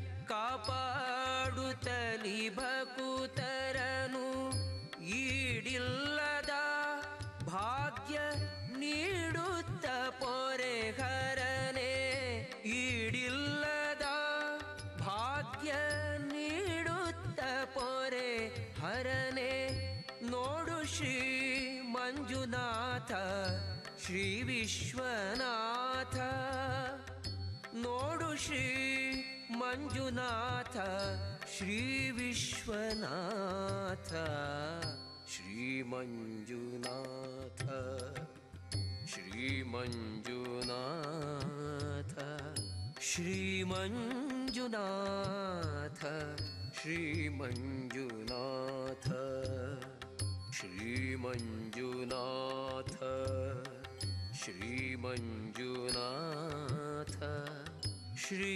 ಕಾಪಾಡುತ್ತಲಿ ಬಕುತರನು ಈಡಿಲ್ಲದ ಭಾಗ್ಯ ನೀಡುತ್ತ ಪೊರೆಹರನೆ ಈಡಿಲ್ಲದ ಭಾಗ್ಯ ನೀಡುತ್ತ ಪೊರೆ ಹರನೆ ನೋಡು ಶ್ರೀ ಮಂಜುನಾಥ ಶ್ರೀ ವಿಶ್ವನಾಥ ನೋಡು ಶ್ರೀ ಮಂಜುನಾಥ ಶ್ರೀ ವಿಶ್ವನಾಥ ಶ್ರೀ ಮಂಜುನಾಥ ಶ್ರೀ ಮಂಜುನಾಥ ಶ್ರೀ ಮಂಜುನಾಥ ಶ್ರೀ ಮಂಜುನಾಥ ಶ್ರೀ ಮಂಜುನಾಥ ಶ್ರೀ ಮಂಜುನಾಥ ಶ್ರೀ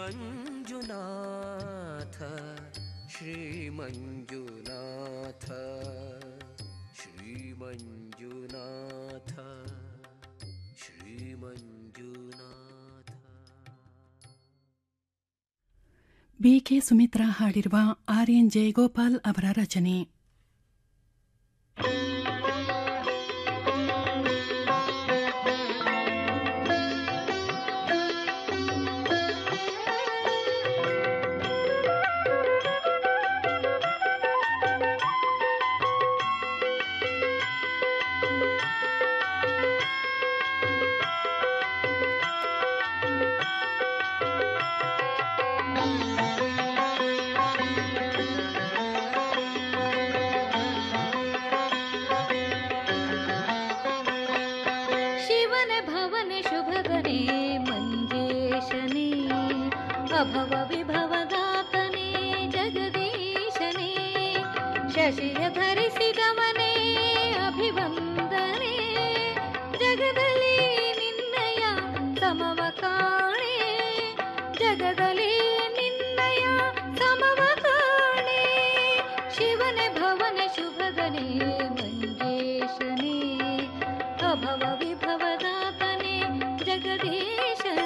ಮಂಜುನಾಥ ಶ್ರೀ ಮಂಜುನಾಥ ಶ್ರೀ ಮಂಜುನಾಥ ಶ್ರೀ ಮಂಜುನಾಥ ಬಿಕೆ ಸುಮಿತ್ರಾ ಹಾಡಿರುವ ಆರ್ ಎನ್ ಜಯಗೋಪಾಲ್ ಅವರ ರಚನೆ ಿ ಅಭವ ವಿಭವದಾತನೇ ಜಗದೀಶನೇ ಶಶಿಯ ಧರಿಸಿದವ